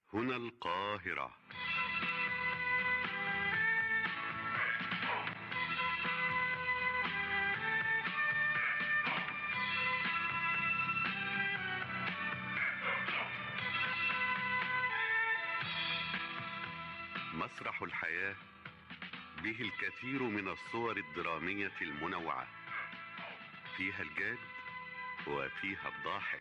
هنا القاهرة مسرح الحياة به الكثير من الصور الدرامية المنوعة فيها الجاد وفيها الضاحك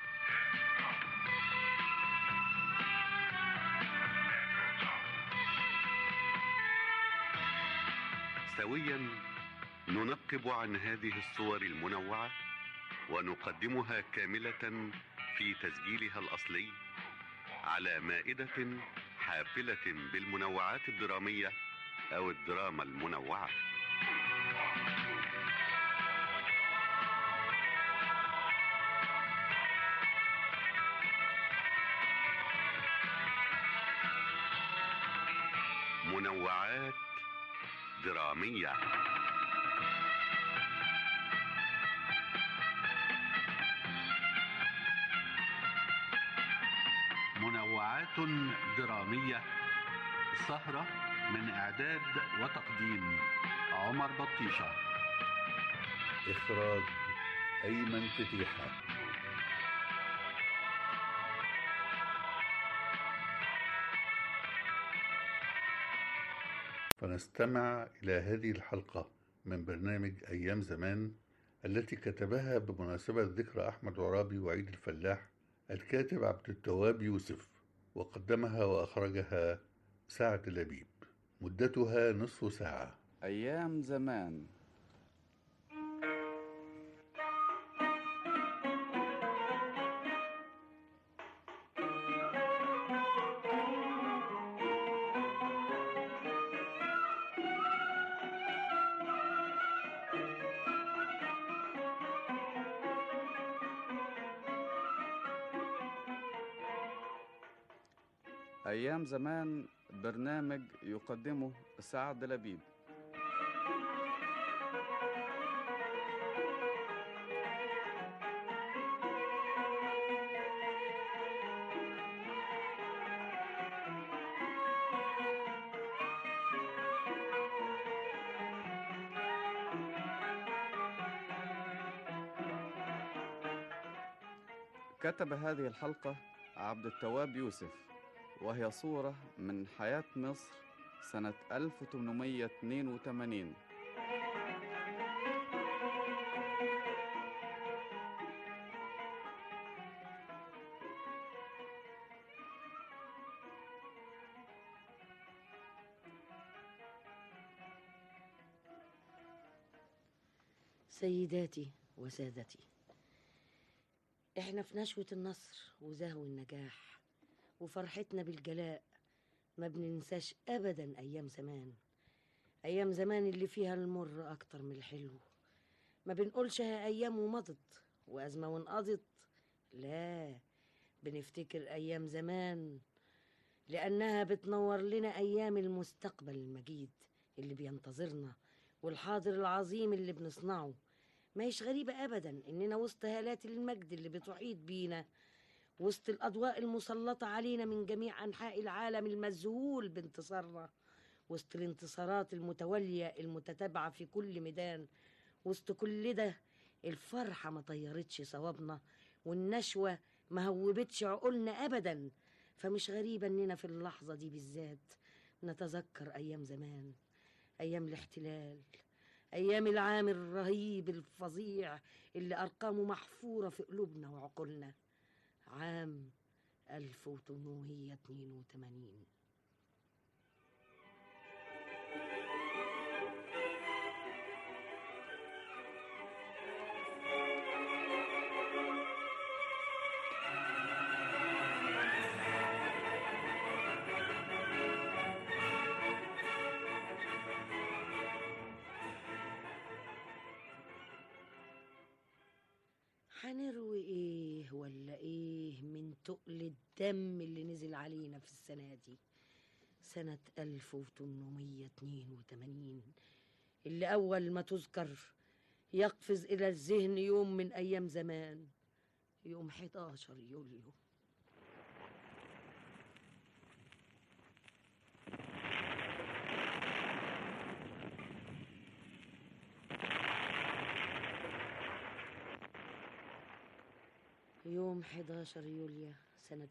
سويا ننقب عن هذه الصور المنوعة ونقدمها كاملة في تسجيلها الأصلي على مائدة حافلة بالمنوعات الدرامية أو الدراما المنوعة منوعات درامية منوعات درامية سهرة من إعداد وتقديم عمر بطيشة إخراج أيمن فتيحة فنستمع إلى هذه الحلقة من برنامج أيام زمان التي كتبها بمناسبة ذكرى أحمد عرابي وعيد الفلاح الكاتب عبد التواب يوسف وقدمها وأخرجها سعد لبيب مدتها نصف ساعة أيام زمان أيام زمان برنامج يقدمه سعد لبيب كتب هذه الحلقة عبد التواب يوسف وهي صورة من حياة مصر سنة 1882 سيداتي وسادتي احنا في نشوة النصر وزهو النجاح وفرحتنا بالجلاء ما بننساش ابدا ايام زمان ايام زمان اللي فيها المر اكتر من الحلو ما بنقولش ها ايام ومضت وازمه وانقضت لا بنفتكر ايام زمان لانها بتنور لنا ايام المستقبل المجيد اللي بينتظرنا والحاضر العظيم اللي بنصنعه ما هيش غريبة أبدا إننا وسط هالات المجد اللي بتحيط بينا وسط الأضواء المسلطة علينا من جميع أنحاء العالم المذهول بانتصارنا وسط الانتصارات المتوالية المتتابعة في كل ميدان وسط كل ده الفرحة ما طيرتش صوابنا والنشوة ما هوبتش عقولنا أبدا فمش غريبة إننا في اللحظة دي بالذات نتذكر أيام زمان أيام الاحتلال أيام العام الرهيب الفظيع اللي أرقامه محفورة في قلوبنا وعقولنا عام 1882 هنروي ايه ولا ايه من تقل الدم اللي نزل علينا في السنة دي سنة 1882 اللي أول ما تذكر يقفز إلى الذهن يوم من أيام زمان يوم 11 يوليو يوم 11 يوليو سنة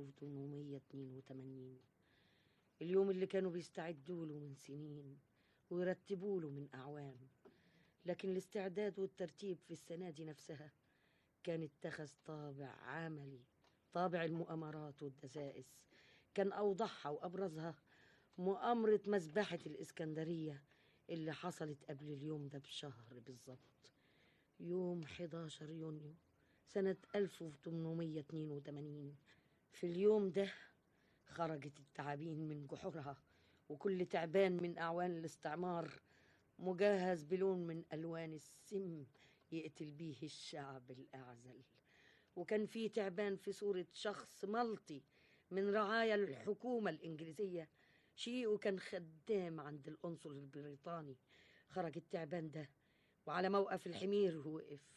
1882 اليوم اللي كانوا بيستعدوا له من سنين ويرتبوا له من أعوام لكن الاستعداد والترتيب في السنة دي نفسها كان اتخذ طابع عملي طابع المؤامرات والدسائس كان أوضحها وأبرزها مؤامرة مذبحة الإسكندرية اللي حصلت قبل اليوم ده بشهر بالظبط يوم 11 يونيو سنة 1882 في اليوم ده خرجت التعابين من جحورها وكل تعبان من أعوان الاستعمار مجهز بلون من ألوان السم يقتل بيه الشعب الأعزل وكان في تعبان في صورة شخص ملطي من رعايا الحكومة الإنجليزية شيء كان خدام عند القنصل البريطاني خرج التعبان ده وعلى موقف الحمير وقف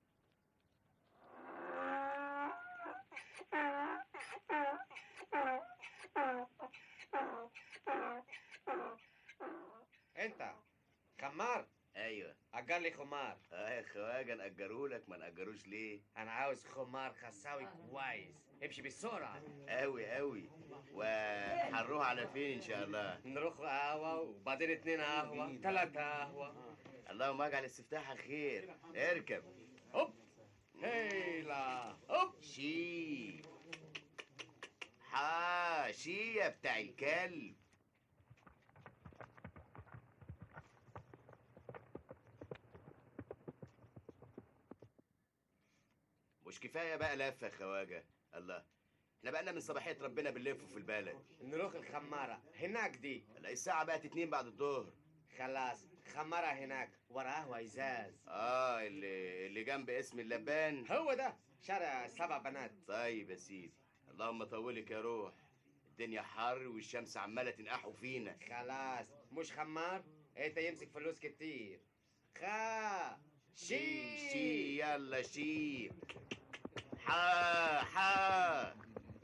انت خمار ايوه اجر لي خمار اه يا خواجه نأجرهولك ما نأجروش ليه انا عاوز خمار خساوي كويس امشي بالسرعه قوي قوي وهنروح على فين ان شاء الله نروح قهوه وبعدين اتنين قهوه تلاتة قهوه اللهم اجعل استفتاحها خير اركب هوب هيلا هوب شي حا شي يا بتاع الكلب مش كفايه بقى لفه يا خواجه الله احنا بقالنا من صباحيه ربنا بنلف في البلد نروح الخماره هناك دي لا الساعه بقت اتنين بعد الظهر خلاص خماره هناك ورا قهوه ازاز اه اللي اللي جنب اسم اللبان هو ده شارع سبع بنات طيب يا سيدي اللهم طولك يا روح الدنيا حر والشمس عماله تنقحوا فينا خلاص مش خمار انت يمسك فلوس كتير خا شي شي يلا شي حا حا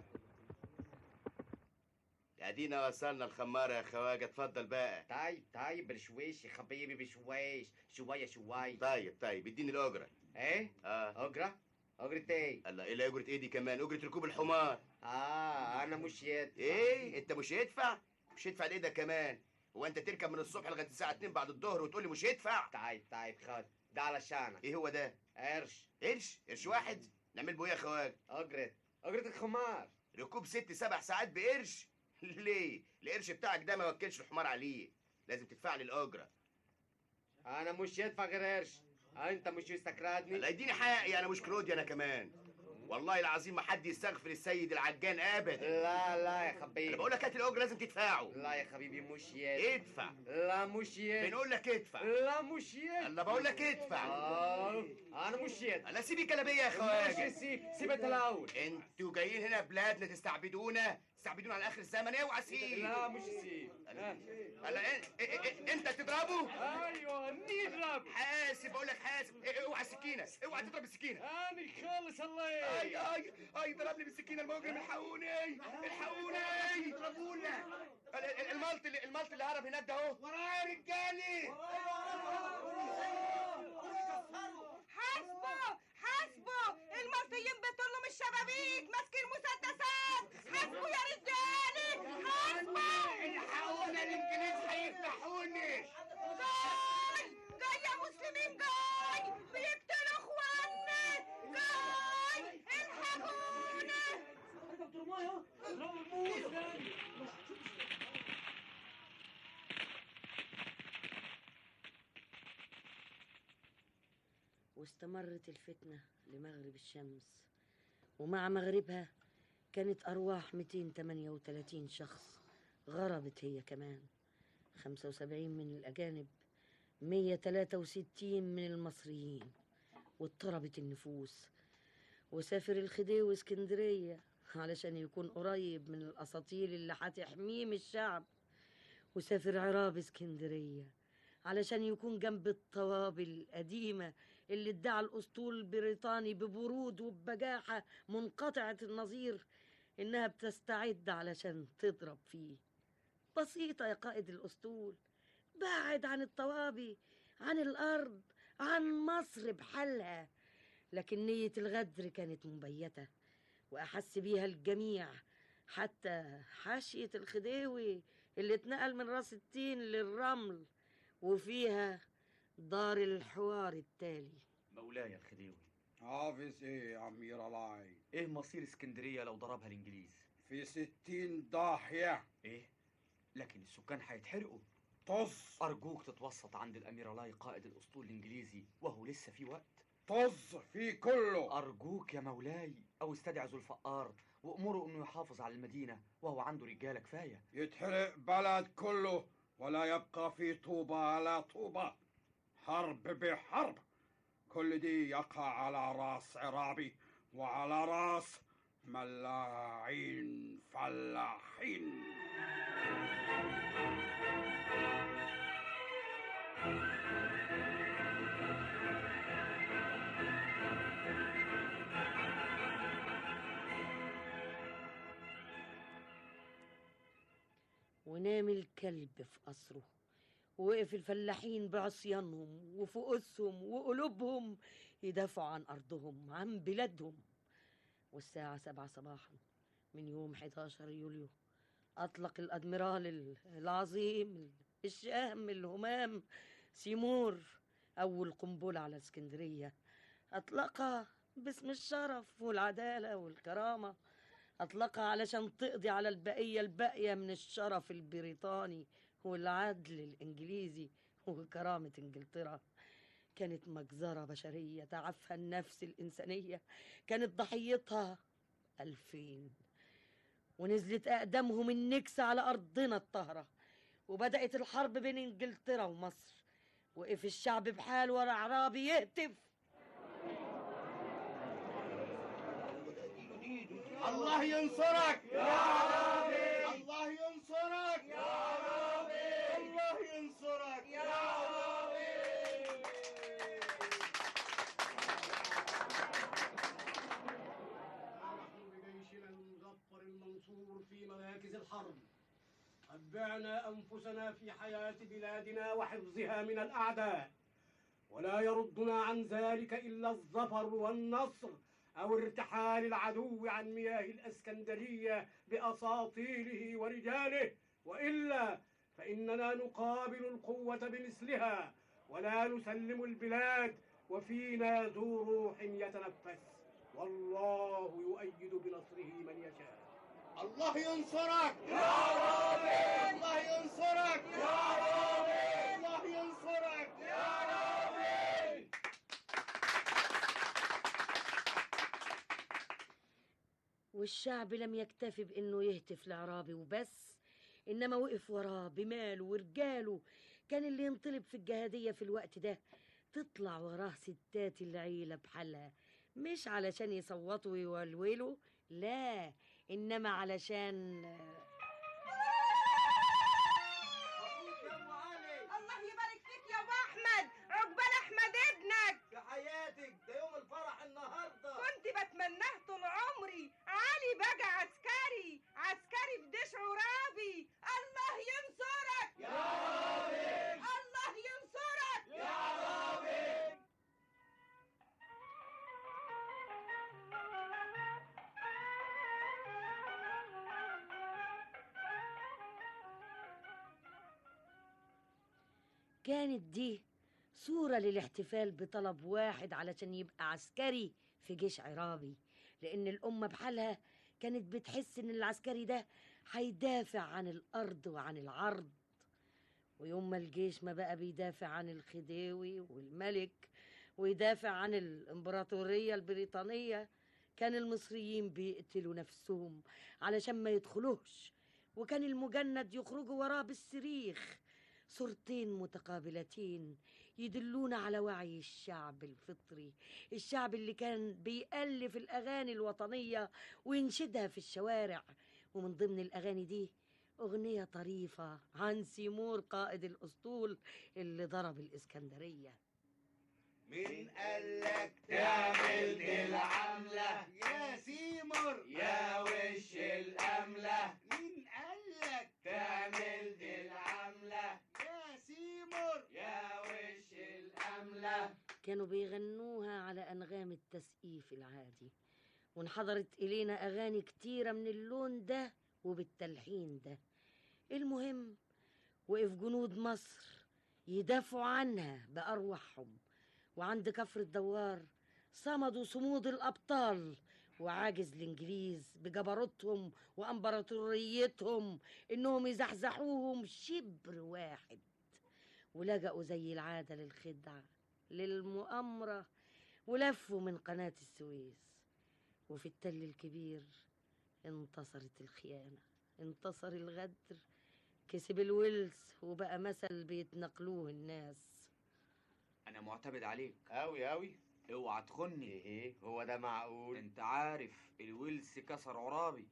ادينا وصلنا الخمارة يا خواجة اتفضل بقى طيب طيب بشويش يا حبيبي بشويش شويه شويه طيب طيب اديني الأجرة ايه اه اجره اجره ايه الله ايه أجرة ايه دي كمان أجرة ركوب الحمار اه انا مش يد ايه انت مش هيدفع مش هيدفع ايه ده كمان هو انت تركب من الصبح لغايه الساعه 2 بعد الظهر وتقول لي مش هيدفع طيب طيب خد ده علشانك ايه هو ده قرش قرش قرش واحد نعمل بيه يا خواجة اجرة اجرة الخمار ركوب ست سبع ساعات بقرش ليه القرش بتاعك ده ما وكلش الحمار عليه لازم تدفع لي الاجره انا مش يدفع غير قرش انت مش يستكردني لا يديني حقي انا مش كرودي انا كمان والله العظيم ما حد يستغفر السيد العجان ابدا لا لا يا انا حبيبي بقول لك هات الاجره لازم تدفعه لا يا حبيبي مش يد ادفع لا مش يد بنقول لك ادفع لا مش يد انا بقول لك ادفع آه، انا مش يد انا سيبك انا بيا يا ماشي خواجه سيب سيب انت الاول انتوا جايين هنا بلادنا تستعبدونا تستعبدونا على اخر الزمن اوعى سيب لا مش سيب هلا إيه- إيه- إيه- انت تضربه ايوه نضرب حاسب بقول لك حاسب إيه- اوعى السكينه اوعى تضرب السكينه انا خالص الله اي اي اي ضربني بالسكينه المجرم الحقوني الحقوني ضربونا المالت اللي المالت اللي هرب هناك ده اهو ورايا يا رجالي حاسبه حاسبه المصريين بيطلوا من الشبابيك ماسكين مسدسات حاسبه يا رجالي حاسبه الحقونا الانجليز هيفتحوني جاي جاي يا مسلمين جاي بيقتلوا اخواننا جاي الحقونا واستمرت الفتنة لمغرب الشمس ومع مغربها كانت أرواح 238 شخص غربت هي كمان 75 من الأجانب 163 من المصريين واضطربت النفوس وسافر الخديوي اسكندرية علشان يكون قريب من الأساطيل اللي هتحميه من الشعب وسافر عراب اسكندرية علشان يكون جنب الطوابل القديمة اللي ادعى الأسطول البريطاني ببرود وببجاحة منقطعة النظير إنها بتستعد علشان تضرب فيه بسيطة يا قائد الأسطول بعد عن الطوابي عن الأرض عن مصر بحالها لكن نية الغدر كانت مبيتة وأحس بيها الجميع حتى حاشية الخديوي اللي اتنقل من راس التين للرمل وفيها دار الحوار التالي مولاي الخديوي حافظ ايه يا عمير الله ايه مصير اسكندرية لو ضربها الانجليز في ستين ضاحية ايه لكن السكان هيتحرقوا طز ارجوك تتوسط عند الامير علاي قائد الاسطول الانجليزي وهو لسه في وقت طز في كله ارجوك يا مولاي او استدعي ذو الفقار وامره انه يحافظ على المدينة وهو عنده رجالة كفاية يتحرق بلد كله ولا يبقى في طوبة على طوبة حرب بحرب كل دي يقع على راس عرابي وعلى راس ملاعين فلاحين ونام الكلب في قصره ووقف الفلاحين بعصيانهم وفؤوسهم وقلوبهم يدافعوا عن أرضهم عن بلادهم والساعة سبعة صباحا من يوم 11 يوليو أطلق الأدميرال ال- العظيم الشهم الهمام سيمور أول قنبلة على اسكندرية أطلقها باسم الشرف والعدالة والكرامة أطلقها علشان تقضي على البقية الباقية من الشرف البريطاني والعدل الإنجليزي وكرامة إنجلترا كانت مجزرة بشرية تعفها النفس الإنسانية كانت ضحيتها ألفين ونزلت أقدامهم النكسة على أرضنا الطاهرة وبدأت الحرب بين إنجلترا ومصر وقف الشعب بحال ورا عرابي يهتف الله ينصرك يا عربي الله ينصرك يا عربي الله ينصرك يا عربي نحن بجيشنا المظفر المنصور في مراكز الحرب قد بعنا أنفسنا في حياة بلادنا وحفظها من الأعداء ولا يردنا عن ذلك إلا الظفر والنصر أو ارتحال العدو عن مياه الأسكندرية بأساطيله ورجاله وإلا فإننا نقابل القوة بمثلها ولا نسلم البلاد وفينا ذو روح يتنفس والله يؤيد بنصره من يشاء الله ينصرك يا عربي الله ينصرك يا عربي الله ينصرك يا عربي والشعب لم يكتفي بانه يهتف لعرابي وبس انما وقف وراه بماله ورجاله كان اللي ينطلب في الجهادية في الوقت ده تطلع وراه ستات العيلة بحالها مش علشان يصوتوا ويولولوا لا انما علشان الله يبارك فيك يا ابو احمد عقبال احمد ابنك في حياتك ده يوم الفرح النهارده كنت بتمناه طول عمري علي بقى عسكري عسكري في ديش عرابي الله ينصرك يا عربي الله ينصرك يا عربي كانت دي صورة للاحتفال بطلب واحد علشان يبقى عسكري في جيش عرابي لأن الأمة بحالها كانت بتحس إن العسكري ده هيدافع عن الأرض وعن العرض ويوم ما الجيش ما بقى بيدافع عن الخديوي والملك ويدافع عن الإمبراطورية البريطانية كان المصريين بيقتلوا نفسهم علشان ما يدخلوش وكان المجند يخرجوا وراه بالسريخ صورتين متقابلتين يدلون على وعي الشعب الفطري الشعب اللي كان بيألف الأغاني الوطنية وينشدها في الشوارع ومن ضمن الأغاني دي أغنية طريفة عن سيمور قائد الأسطول اللي ضرب الإسكندرية مين قالك تعمل دي العملة يا سيمر يا وش الأملة مين قالك تعمل دي العملة يا سيمر يا وش الأملة كانوا بيغنوها على أنغام التسقيف العادي وانحضرت إلينا أغاني كتيرة من اللون ده وبالتلحين ده المهم وقف جنود مصر يدافعوا عنها بأرواحهم وعند كفر الدوار صمدوا صمود الأبطال وعاجز الإنجليز بجبروتهم وأمبراطوريتهم إنهم يزحزحوهم شبر واحد ولجأوا زي العادة للخدعة للمؤامرة ولفوا من قناة السويس وفي التل الكبير انتصرت الخيانة انتصر الغدر كسب الولس وبقى مثل بيتنقلوه الناس انا معتمد عليك أوي أوي اوعى تخني إيه هو ده معقول انت عارف الويلس كسر عرابي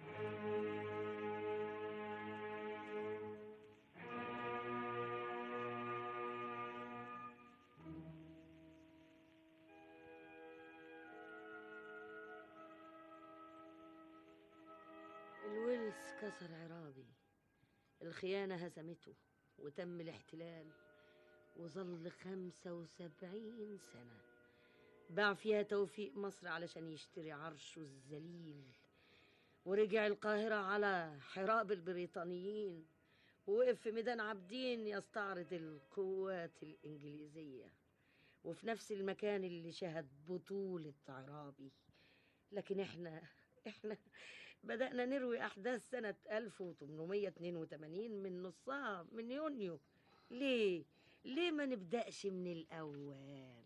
الولس كسر عرابي الخيانة هزمته وتم الاحتلال وظل خمسة وسبعين سنة باع فيها توفيق مصر علشان يشتري عرشه الذليل ورجع القاهرة على حراب البريطانيين ووقف في ميدان عابدين يستعرض القوات الإنجليزية وفي نفس المكان اللي شهد بطولة عرابي لكن احنا احنا بدأنا نروي أحداث سنة 1882 من نصها من يونيو ليه؟ ليه ما نبدأش من الأول؟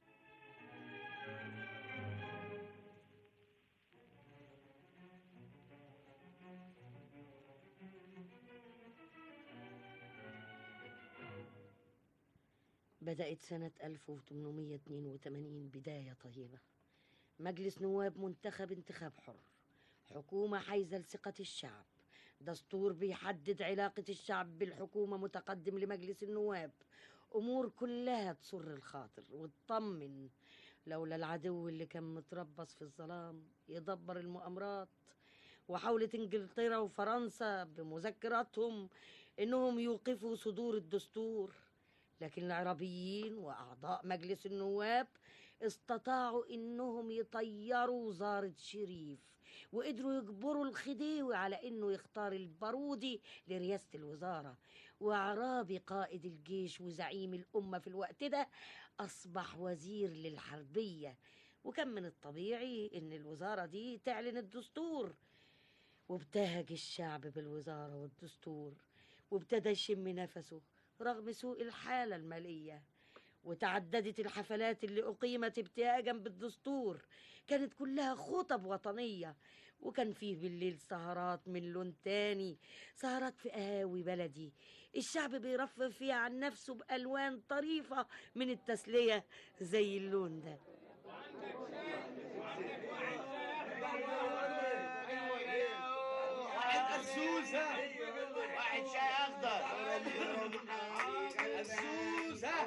بدأت سنة 1882 بداية طيبة مجلس نواب منتخب انتخاب حر حكومة حيزة لثقة الشعب دستور بيحدد علاقة الشعب بالحكومة متقدم لمجلس النواب أمور كلها تسر الخاطر وتطمن لولا العدو اللي كان متربص في الظلام يدبر المؤامرات وحاولت انجلترا وفرنسا بمذكراتهم انهم يوقفوا صدور الدستور لكن العربيين واعضاء مجلس النواب استطاعوا انهم يطيروا وزارة شريف وقدروا يجبروا الخديوي على انه يختار البارودي لرئاسة الوزارة وعرابي قائد الجيش وزعيم الامة في الوقت ده اصبح وزير للحربية وكان من الطبيعي ان الوزارة دي تعلن الدستور وابتهج الشعب بالوزارة والدستور وابتدى يشم نفسه رغم سوء الحالة المالية وتعددت الحفلات اللي أقيمت ابتهاجا بالدستور كانت كلها خطب وطنية وكان فيه بالليل سهرات من لون تاني سهرات في قهاوي بلدي الشعب بيرفه فيها عن نفسه بألوان طريفة من التسلية زي اللون ده واحد السوسة واحد شاي اخضر السوسة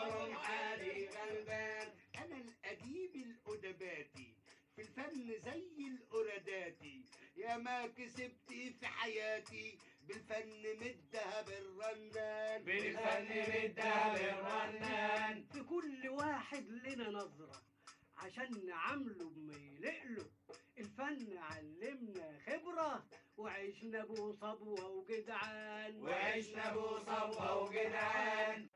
انا الاديب الادباتي في الفن زي الأراداتي يا ما كسبت في حياتي بالفن مدها بالرنان بالفن مدها بالرنان في كل واحد لنا نظرة عشان نعامله بما يلقله الفن علمنا خبرة وعشنا بصبوة وجدعان وعشنا بصبوة وجدعان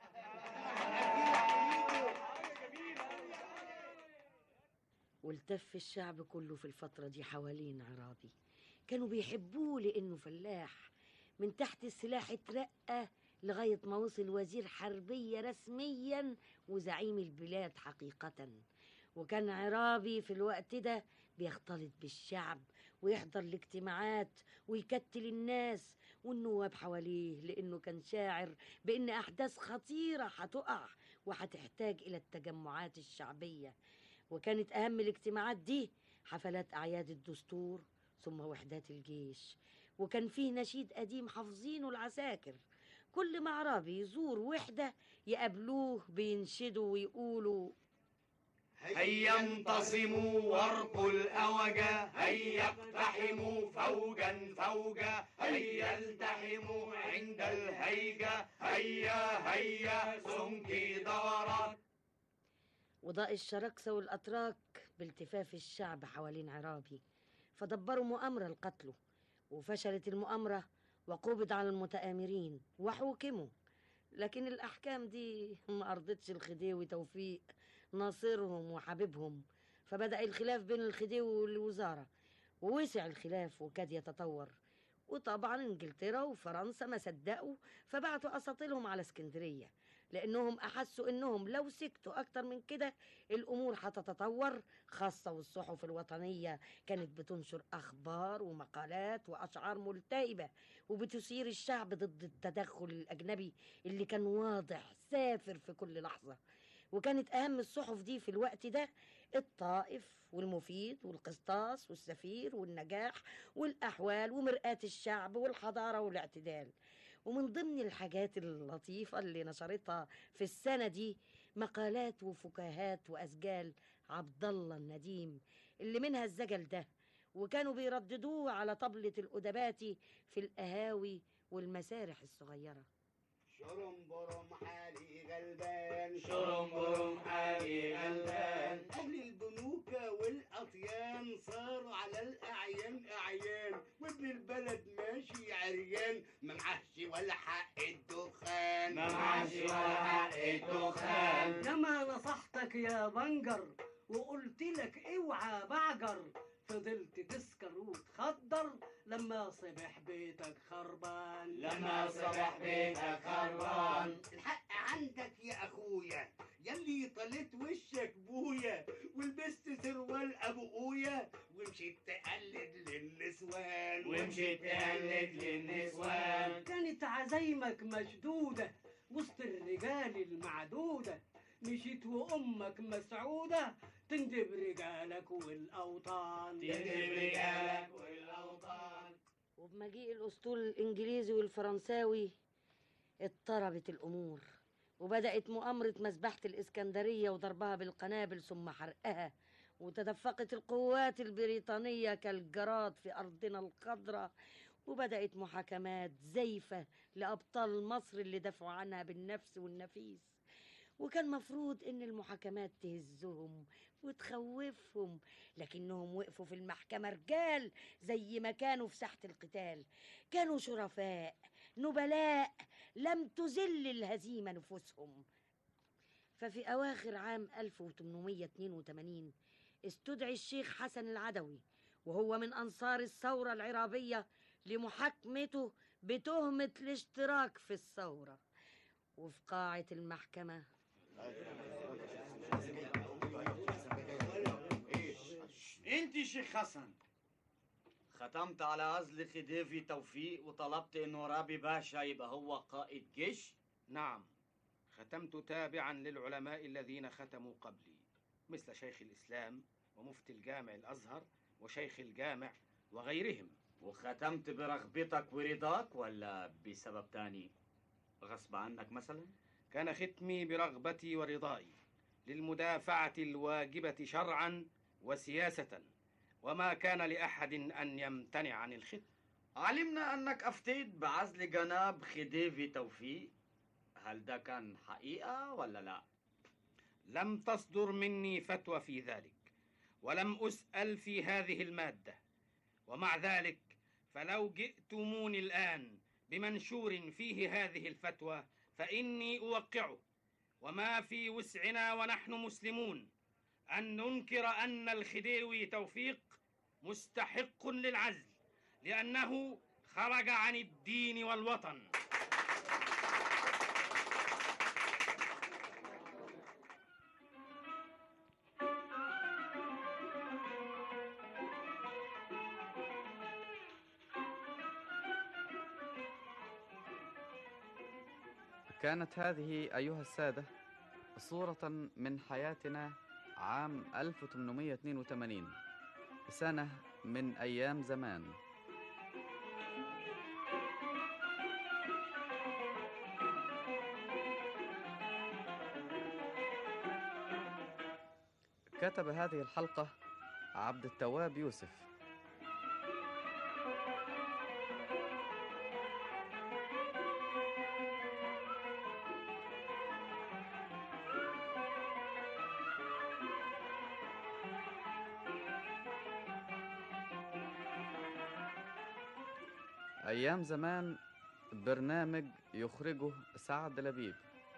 والتف الشعب كله في الفترة دي حوالين عرابي كانوا بيحبوه لأنه فلاح من تحت السلاح اترقى لغاية ما وصل وزير حربية رسميا وزعيم البلاد حقيقة وكان عرابي في الوقت ده بيختلط بالشعب ويحضر الاجتماعات ويكتل الناس والنواب حواليه لأنه كان شاعر بأن أحداث خطيرة هتقع وهتحتاج إلى التجمعات الشعبية وكانت أهم الاجتماعات دي حفلات أعياد الدستور ثم وحدات الجيش وكان فيه نشيد قديم حافظينه العساكر كل ما عرابي يزور وحدة يقابلوه بينشدوا ويقولوا هيا انتصموا وارقوا الأوجة هيا اقتحموا فوجا فوجا هيا التحموا عند الهيجة هيا هيا سمكي دورت وضاء الشراكسة والأتراك بالتفاف الشعب حوالين عرابي فدبروا مؤامرة لقتله وفشلت المؤامرة وقبض على المتآمرين وحوكموا لكن الأحكام دي ما أرضتش الخديوي توفيق ناصرهم وحبيبهم فبدأ الخلاف بين الخديوي والوزارة ووسع الخلاف وكاد يتطور وطبعا انجلترا وفرنسا ما صدقوا فبعتوا اساطيلهم على اسكندريه لانهم احسوا انهم لو سكتوا اكتر من كده الامور هتتطور خاصه والصحف الوطنيه كانت بتنشر اخبار ومقالات واشعار ملتهبه وبتثير الشعب ضد التدخل الاجنبي اللي كان واضح سافر في كل لحظه وكانت اهم الصحف دي في الوقت ده الطائف والمفيد والقسطاس والسفير والنجاح والأحوال ومرآة الشعب والحضارة والاعتدال ومن ضمن الحاجات اللطيفة اللي نشرتها في السنة دي مقالات وفكاهات وأسجال عبد الله النديم اللي منها الزجل ده وكانوا بيرددوه على طبلة الأدباتي في القهاوي والمسارح الصغيرة شرم برم حالي غلبان شرم برم حالي غلبان أهل البنوكة والأطيان صاروا على الأعيان أعيان وابن البلد ماشي عريان ما معهش ولا حق الدخان ما معهش ولا حق الدخان لما نصحتك يا بنجر وقلت لك اوعى بعجر فضلت تسكر وتخدر لما صبح بيتك خربان لما صبح بيتك خربان الحق عندك يا أخويا يلي طلت وشك بويا ولبست سروال أبويا ومشيت تقلد للنسوان ومشيت تقلد للنسوان كانت عزايمك مشدودة وسط الرجال المعدودة مشيت وأمك مسعودة تندب رجالك والأوطان تندب رجالك والأوطان وبمجيء الأسطول الإنجليزي والفرنساوي اضطربت الأمور وبدأت مؤامرة مذبحة الإسكندرية وضربها بالقنابل ثم حرقها وتدفقت القوات البريطانية كالجراد في أرضنا الخضراء وبدأت محاكمات زيفة لأبطال مصر اللي دافعوا عنها بالنفس والنفيس وكان مفروض ان المحاكمات تهزهم وتخوفهم لكنهم وقفوا في المحكمة رجال زي ما كانوا في ساحة القتال كانوا شرفاء نبلاء لم تذل الهزيمة نفوسهم ففي أواخر عام 1882 استدعي الشيخ حسن العدوي وهو من أنصار الثورة العرابية لمحاكمته بتهمة الاشتراك في الثورة وفي قاعة المحكمة انت شيخ حسن ختمت على عزل خديفي توفيق وطلبت انه رابي باشا يبقى هو قائد جيش نعم ختمت تابعا للعلماء الذين ختموا قبلي مثل شيخ الإسلام ومفتي الجامع الأزهر وشيخ الجامع وغيرهم وختمت برغبتك ورضاك ولا بسبب تاني غصب عنك مثلا كان ختمي برغبتي ورضائي للمدافعة الواجبة شرعا وسياسة وما كان لأحد أن يمتنع عن الختم علمنا أنك أفتيت بعزل جناب خديفي توفيق هل ده كان حقيقة ولا لا؟ لم تصدر مني فتوى في ذلك ولم أسأل في هذه المادة ومع ذلك فلو جئتموني الآن بمنشور فيه هذه الفتوى فإني أوقعه وما في وسعنا ونحن مسلمون أن ننكر أن الخديوي توفيق مستحق للعزل لأنه خرج عن الدين والوطن كانت هذه أيها السادة صورة من حياتنا عام 1882 سنة من أيام زمان كتب هذه الحلقة عبد التواب يوسف أيام زمان برنامج يخرجه سعد لبيب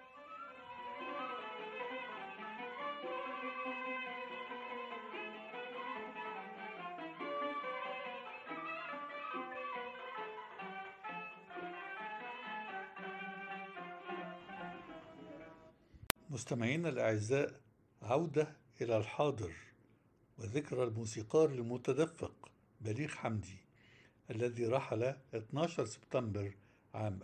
مستمعينا الأعزاء عودة إلى الحاضر وذكرى الموسيقار المتدفق بليغ حمدي الذي رحل 12 سبتمبر عام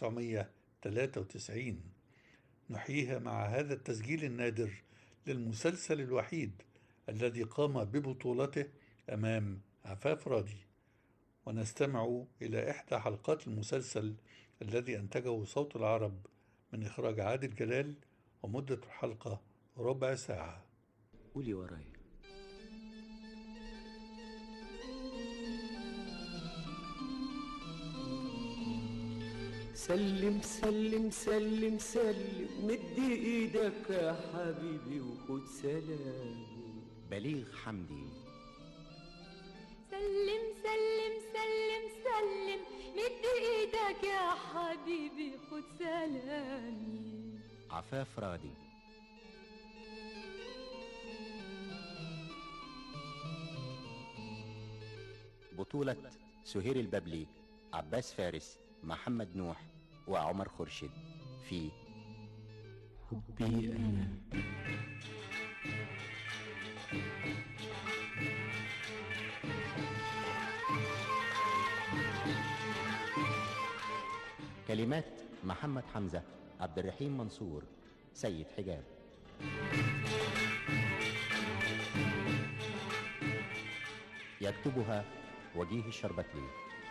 1993 نحييها مع هذا التسجيل النادر للمسلسل الوحيد الذي قام ببطولته أمام عفاف راضي ونستمع إلى إحدى حلقات المسلسل الذي أنتجه صوت العرب من إخراج عادل جلال ومدة الحلقة ربع ساعة قولي ورايا سلم سلم سلم سلم مد ايدك يا حبيبي وخد سلام بليغ حمدي سلم سلم سلم سلم مد ايدك يا حبيبي خد سلامي عفاف راضي بطولة سهير الببلي عباس فارس محمد نوح وعمر خورشيد في حبي انا كلمات محمد حمزة عبد الرحيم منصور سيد حجاب يكتبها وجيه الشربتلي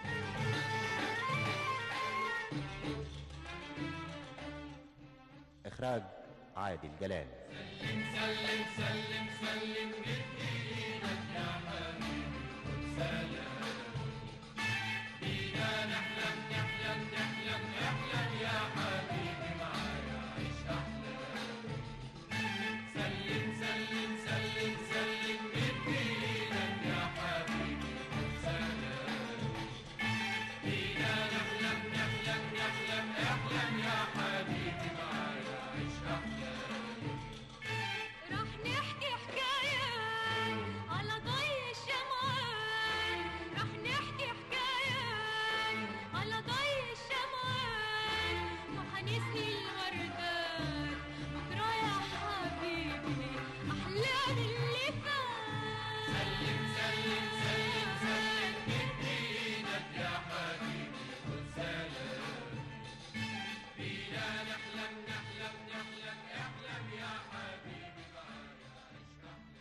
إخراج عادل جلال سلم سلم سلم بايدك يا حبيبي سلام بينا نحلم نحلم نحلم احلم يا حبيبي معايا عيش احلام سلم سلم سلم سلم بايدك يا حبيبي سلام بينا نحلم نحلم نحلم احلم يا حبيبي معايا عيش احلام راح نحكي حكاية على ضي الشمعان راح نحكي حكاية على ضي الشمعان وحنسقي الوردات بكرة يا حبيبي أحلام اللي فات سلم سلم سلم سلم من ايدك يا حبيبي خد سلام بينا نحلم نحلم نحلم احلم يا حبيبي معايا عيش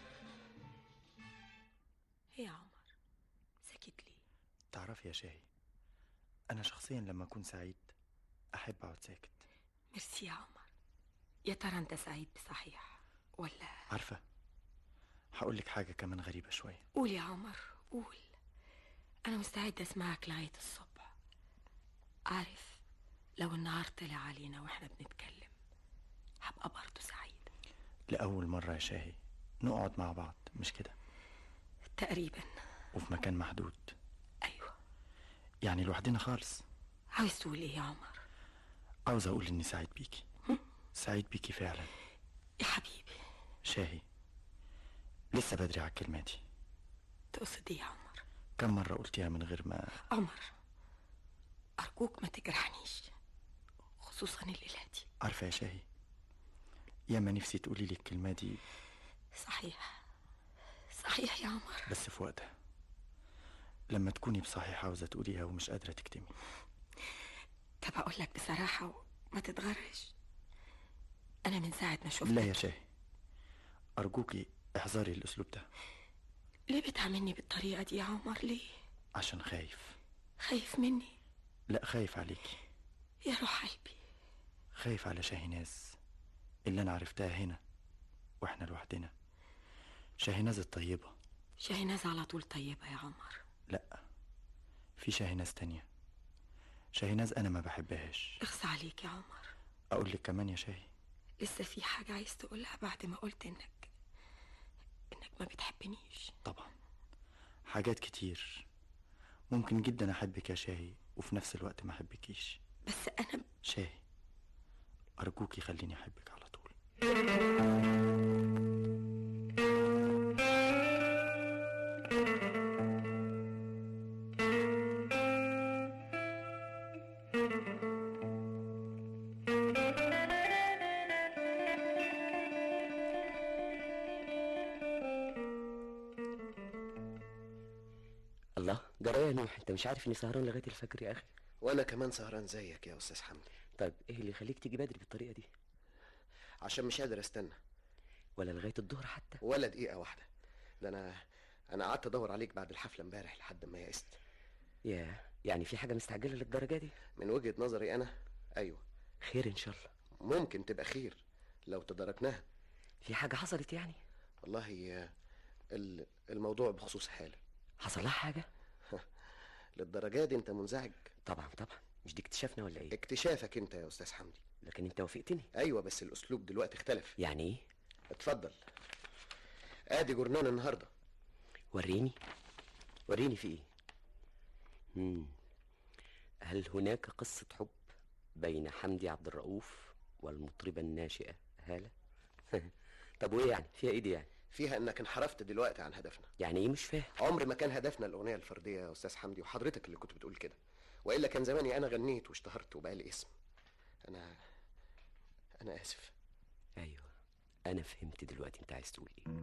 ايه يا عمر ساكت ليه تعرفي يا شاهي أنا شخصيا لما أكون سعيد أحب أقعد ساكت ميرسي يا عمر يا ترى انت سعيد بصحيح ولا عارفة هقول لك حاجة كمان غريبة شوية قول يا عمر قول انا مستعد اسمعك لغايه الصبح عارف لو النهار طلع علينا واحنا بنتكلم هبقى برضه سعيد لأول مرة يا شاهي نقعد مع بعض مش كده تقريبا وفي مكان محدود أيوة يعني لوحدنا خالص عاوز تقول ايه يا عمر عاوز أقول إني سعيد بيكي سعيد بيكي فعلا يا حبيبي شاهي لسه بدري على الكلمة دي تقصد ايه يا عمر كم مرة قلتيها من غير ما عمر ارجوك ما تجرحنيش خصوصا الليله دي عارفة يا شاهي ياما نفسي تقولي لي الكلمة دي صحيح صحيح يا عمر بس في وقتها لما تكوني بصحيح عاوزة تقوليها ومش قادرة تكتمي طب اقول لك بصراحه وما تتغرش انا من ساعه ما شفتك لا يا شاهي أرجوكي احذري الأسلوب ده ليه بتعاملني بالطريقه دي يا عمر ليه عشان خايف خايف مني لا خايف عليكي يا روح قلبي خايف على شاهيناز اللي أنا عرفتها هنا وإحنا لوحدنا شاهيناز الطيبة شاهيناز على طول طيبه يا عمر لا في شاهيناز تانية شاهيناز أنا ما بحبهاش اخص عليك يا عمر أقول لك كمان يا شاهي لسه في حاجه عايز تقولها بعد ما قلت انك انك ما بتحبنيش طبعا حاجات كتير ممكن جدا أحبك يا شاهي وفي نفس الوقت ما احبكيش بس انا شاهي ارجوكي خليني احبك على طول الله جرى يا نوح انت مش عارف اني سهران لغايه الفجر يا اخي وانا كمان سهران زيك يا استاذ حمدي طيب ايه اللي يخليك تيجي بدري بالطريقه دي عشان مش قادر استنى ولا لغايه الظهر حتى ولا دقيقه واحده ده انا انا قعدت ادور عليك بعد الحفله امبارح لحد ما يئست يا يعني في حاجه مستعجله للدرجه دي من وجهه نظري انا ايوه خير ان شاء الله ممكن تبقى خير لو تداركناها في حاجه حصلت يعني والله آه، ال- الموضوع بخصوص حاله حصل لها حاجه للدرجه دي انت منزعج طبعا طبعا مش دي اكتشافنا ولا ايه اكتشافك انت يا استاذ حمدي لكن انت وافقتني ايوه بس الاسلوب دلوقتي اختلف يعني ايه اتفضل ادي جورنان النهارده وريني وريني في ايه مم. هل هناك قصة حب بين حمدي عبد الرؤوف والمطربة الناشئة هالة طب وايه يعني فيها ايه دي يعني فيها انك انحرفت دلوقتي عن هدفنا يعني ايه مش فاهم عمر ما كان هدفنا الاغنيه الفرديه يا استاذ حمدي وحضرتك اللي كنت بتقول كده والا كان زماني انا غنيت واشتهرت وبقى لي اسم انا انا اسف ايوه انا فهمت دلوقتي انت عايز تقول ايه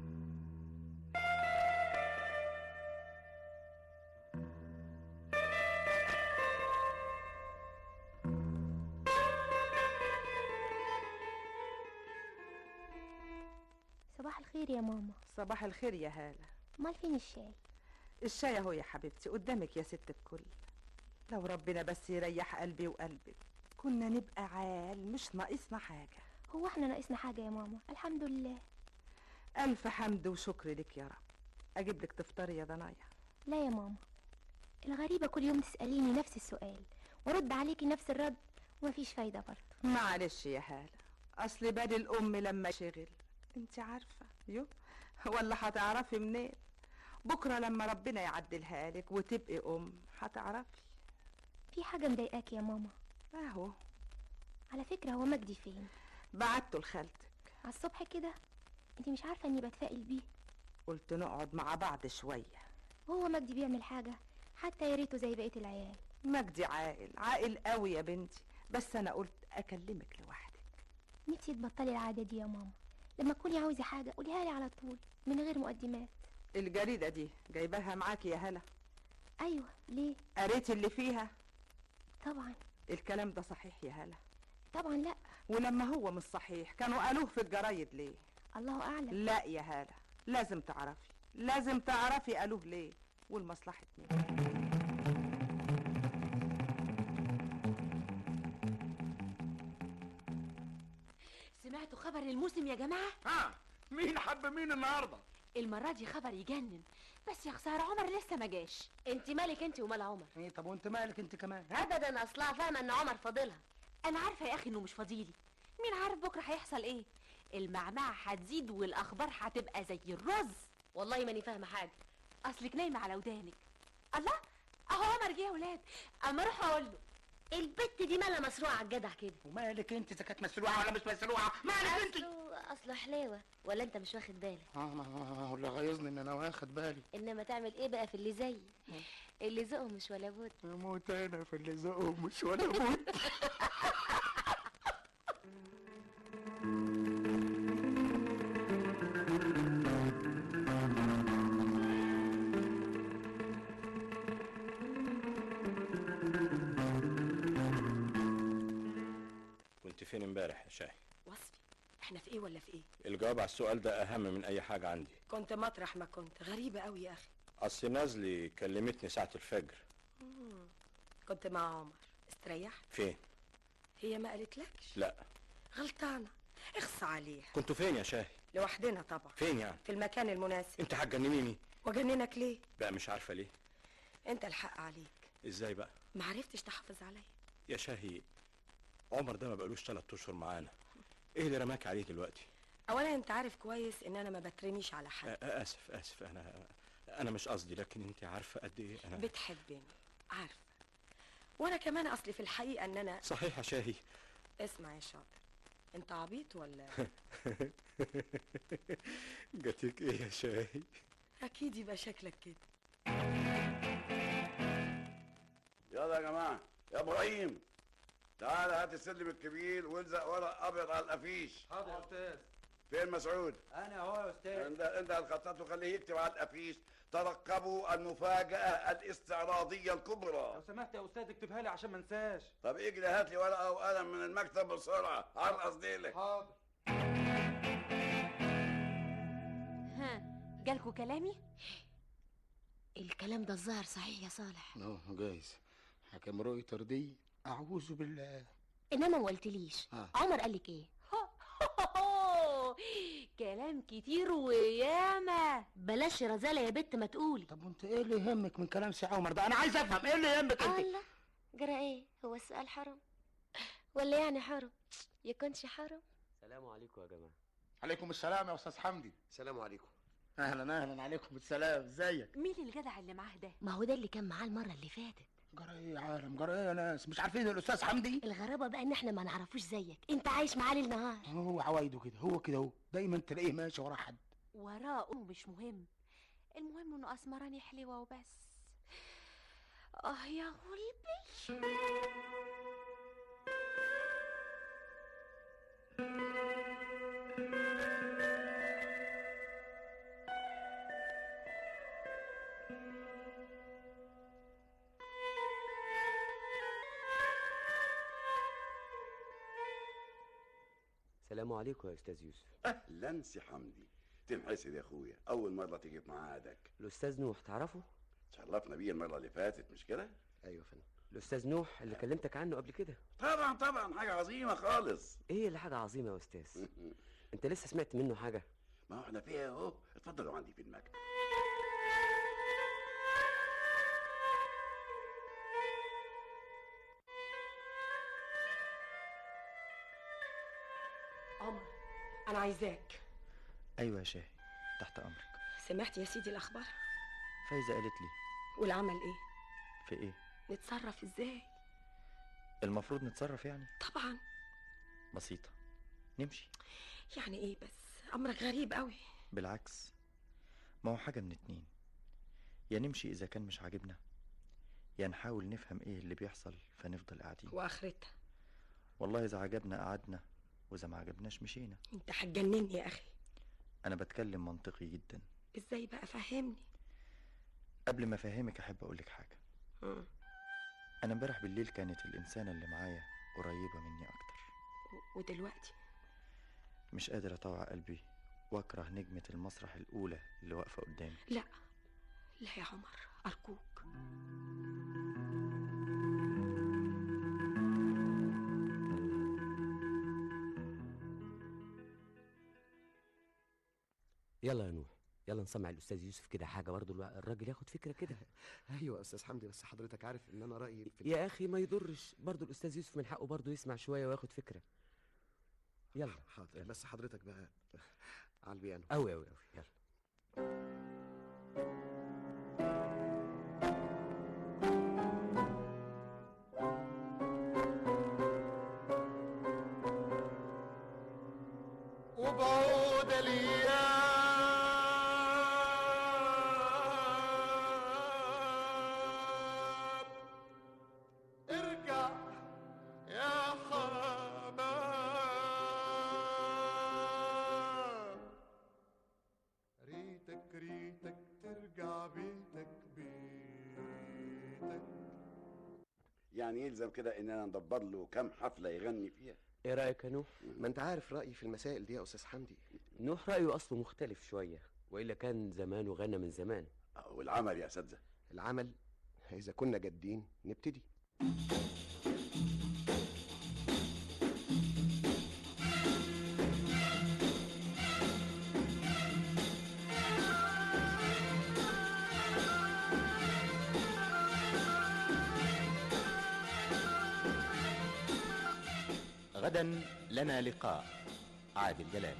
صباح الخير يا ماما صباح الخير يا هالة امال فين الشاي الشاي اهو يا حبيبتي قدامك يا ست الكل لو ربنا بس يريح قلبي وقلبك كنا نبقى عال مش ناقصنا حاجة هو احنا ناقصنا حاجه يا ماما الحمد لله ألف حمد وشكر لك يا رب أجيب لك تفطري يا ضنايا لا يا ماما الغريبه كل يوم تساليني نفس السؤال وارد عليكي نفس الرد ومفيش فايده برضه معلش يا هالة أصل بال الأم لما شغل انت عارفة يو ولا هتعرفي منين بكرة لما ربنا يعدلها لك وتبقي أم هتعرفي في حاجه مضايقاكي يا ماما اهو على فكره هو مجدي فين بعته لخالتك على الصبح كده انت مش عارفه اني بتفائل بيه قلت نقعد مع بعض شوية وهو مجدي بيعمل حاجه حتى يا ريته زي بقيه العيال مجدي عاقل عاقل قوي يا بنتي بس أنا قلت أكلمك لوحدك نفسي تبطلي العاده دي يا ماما لما تكوني عاوزه حاجه قوليها لي على طول من غير مقدمات الجريدة دي جايباها معاكي يا هلا ايوه ليه قريتي اللي فيها طبعا الكلام ده صحيح يا هلا طبعا لا ولما هو مش صحيح كانوا قالوه في الجرايد ليه الله اعلم لا يا هالة لازم تعرفي لازم تعرفي قالوه ليه والمصلحة مين سمعتوا خبر الموسم يا جماعة؟ ها مين حب مين النهارده المرة دي خبر يجنن بس يا خسارة عمر لسه ما جاش انت مالك انت ومال عمر ايه طب وانت مالك انت كمان ابدا اصلها فاهمه ان عمر فاضلها أنا عارفة يا أخي إنه مش فضيلي مين عارف بكرة هيحصل إيه؟ المعمعة هتزيد والأخبار هتبقى زي الرز والله ماني فاهمة حاجة أصلك نايمة على ودانك الله أهو عمر جه يا ولاد أما أروح أقول له البت دي مالها مسروعه على الجدع كده ومالك انت اذا كانت مسروعه ولا مش مسروعه مالك انت اصله اصله حلاوه ولا انت مش واخد بالك اه ولا غيظني ان انا واخد بالي انما تعمل ايه بقى في اللي زيي اللي ذوقه مش ولا بد موت انا في اللي ذوقه مش ولا بد كنت فين امبارح يا شاهي وصفي احنا في ايه ولا في ايه الجواب على السؤال ده اهم من اي حاجه عندي كنت مطرح ما كنت غريبة قوي يا اخي اصل نازلي كلمتني ساعه الفجر مم. كنت مع عمر استريحت فين هي ما قالتلكش لا غلطانة اخص عليها كنتوا فين يا شاهي لوحدنا طبعا فين يعني في المكان المناسب انت هتجننيني وجننك ليه بقى مش عارفه ليه انت الحق عليك ازاي بقى ما عرفتش تحافظ عليا يا شاهي عمر ده ما بقالوش ثلاث اشهر معانا ايه اللي رماك عليه دلوقتي اولا انت عارف كويس ان انا ما بترميش على آ- حد آ- اسف اسف انا انا مش قصدي لكن انت عارفه قد ايه انا بتحبني عارفه وانا كمان اصلي في الحقيقه ان انا صحيح يا شاهي اسمع يا شاطر انت عبيط ولا جاتك ايه يا شاهي اكيد يبقى شكلك كده يلا يا جماعه يا ابراهيم تعال هات السلم الكبير والزق ورق ابيض على الافيش حاضر يا استاذ فين مسعود انا اهو يا استاذ انت انت الخطاط وخليه يكتب على الافيش ترقبوا المفاجاه الاستعراضيه الكبرى لو سمحت يا استاذ اكتبها لي عشان ما انساش طب اجري هات لي ورقه وقلم من المكتب بسرعه عرقص ديلك حاضر ها جالكوا كلامي الكلام ده الظاهر صحيح يا صالح اه جايز حكم رويتر دي اعوذ بالله انما ما قلتليش آه. عمر قالك ايه كلام كتير وياما بلاش رزالة يا بت ما تقولي طب وانت ايه اللي يهمك من كلام سي عمر ده انا عايز افهم ايه اللي يهمك انت الله جرى ايه هو السؤال حرام ولا يعني حرام يكونش حرام السلام عليكم يا جماعه عليكم السلام يا استاذ حمدي السلام عليكم اهلا اهلا عليكم السلام ازيك مين الجدع اللي معاه ده ما هو ده اللي كان معاه المرة اللي فاتت جرى ايه يا عالم جرى ايه يا ناس مش عارفين الاستاذ حمدي الغرابة بقى ان احنا ما نعرفوش زيك انت عايش معاه ليل نهار هو عوايده كده هو كده هو دايما تلاقيه ماشي ورا حد وراءه مش مهم المهم انه اسمراني حلوة وبس اه يا غلبي السلام عليكم يا استاذ يوسف اهلا سي حمدي تنحسد يا اخويا اول مره تيجي في ميعادك الاستاذ نوح تعرفه شرفنا بيه المره اللي فاتت مش كده ايوه يا فندم الاستاذ نوح اللي كلمتك عنه قبل كده طبعا طبعا حاجه عظيمه خالص ايه اللي حاجه عظيمه يا استاذ انت لسه سمعت منه حاجه ما هو احنا فيها اهو اتفضلوا عندي في المكتب عمر انا عايزاك ايوه يا شاهي تحت امرك سمعت يا سيدي الاخبار فايزه قالت لي والعمل ايه في ايه نتصرف ازاي المفروض نتصرف يعني طبعا بسيطه نمشي يعني ايه بس امرك غريب قوي بالعكس ما هو حاجه من اتنين يا نمشي اذا كان مش عاجبنا يا نحاول نفهم ايه اللي بيحصل فنفضل قاعدين واخرتها والله اذا عجبنا قعدنا واذا ما عجبناش مشينا انت هتجنني يا اخي انا بتكلم منطقي جدا ازاي بقى فهمني قبل ما افهمك احب اقولك حاجه مم. انا امبارح بالليل كانت الانسانه اللي معايا قريبه مني اكتر و- ودلوقتي مش قادر اطوع قلبي واكره نجمه المسرح الاولى اللي واقفه قدامي لا لا يا عمر ارجوك يلا يا نوح يلا نسمع الاستاذ يوسف كده حاجه برضه الوا- الراجل ياخد فكره كده ايوه يا استاذ حمدي بس حضرتك عارف ان انا رايي في يا اخي ما يضرش برضه الاستاذ يوسف من حقه برضه يسمع شويه وياخد فكره يلا حاضر بس حضرتك بقى على البيانو قوي قوي قوي يلا وبعود الايام ارجع يا حمام ريتك ريتك ترجع بيتك بيتك يعني يلزم كده اننا ندبر له كام حفله يغني فيها ايه رايك يا نوح ما انت عارف رايي في المسائل دي يا استاذ حمدي نوح رايه اصله مختلف شويه والا كان زمان وغنى من زمان والعمل يا اساتذه العمل اذا كنا جادين نبتدي غدا لنا لقاء عادل جلال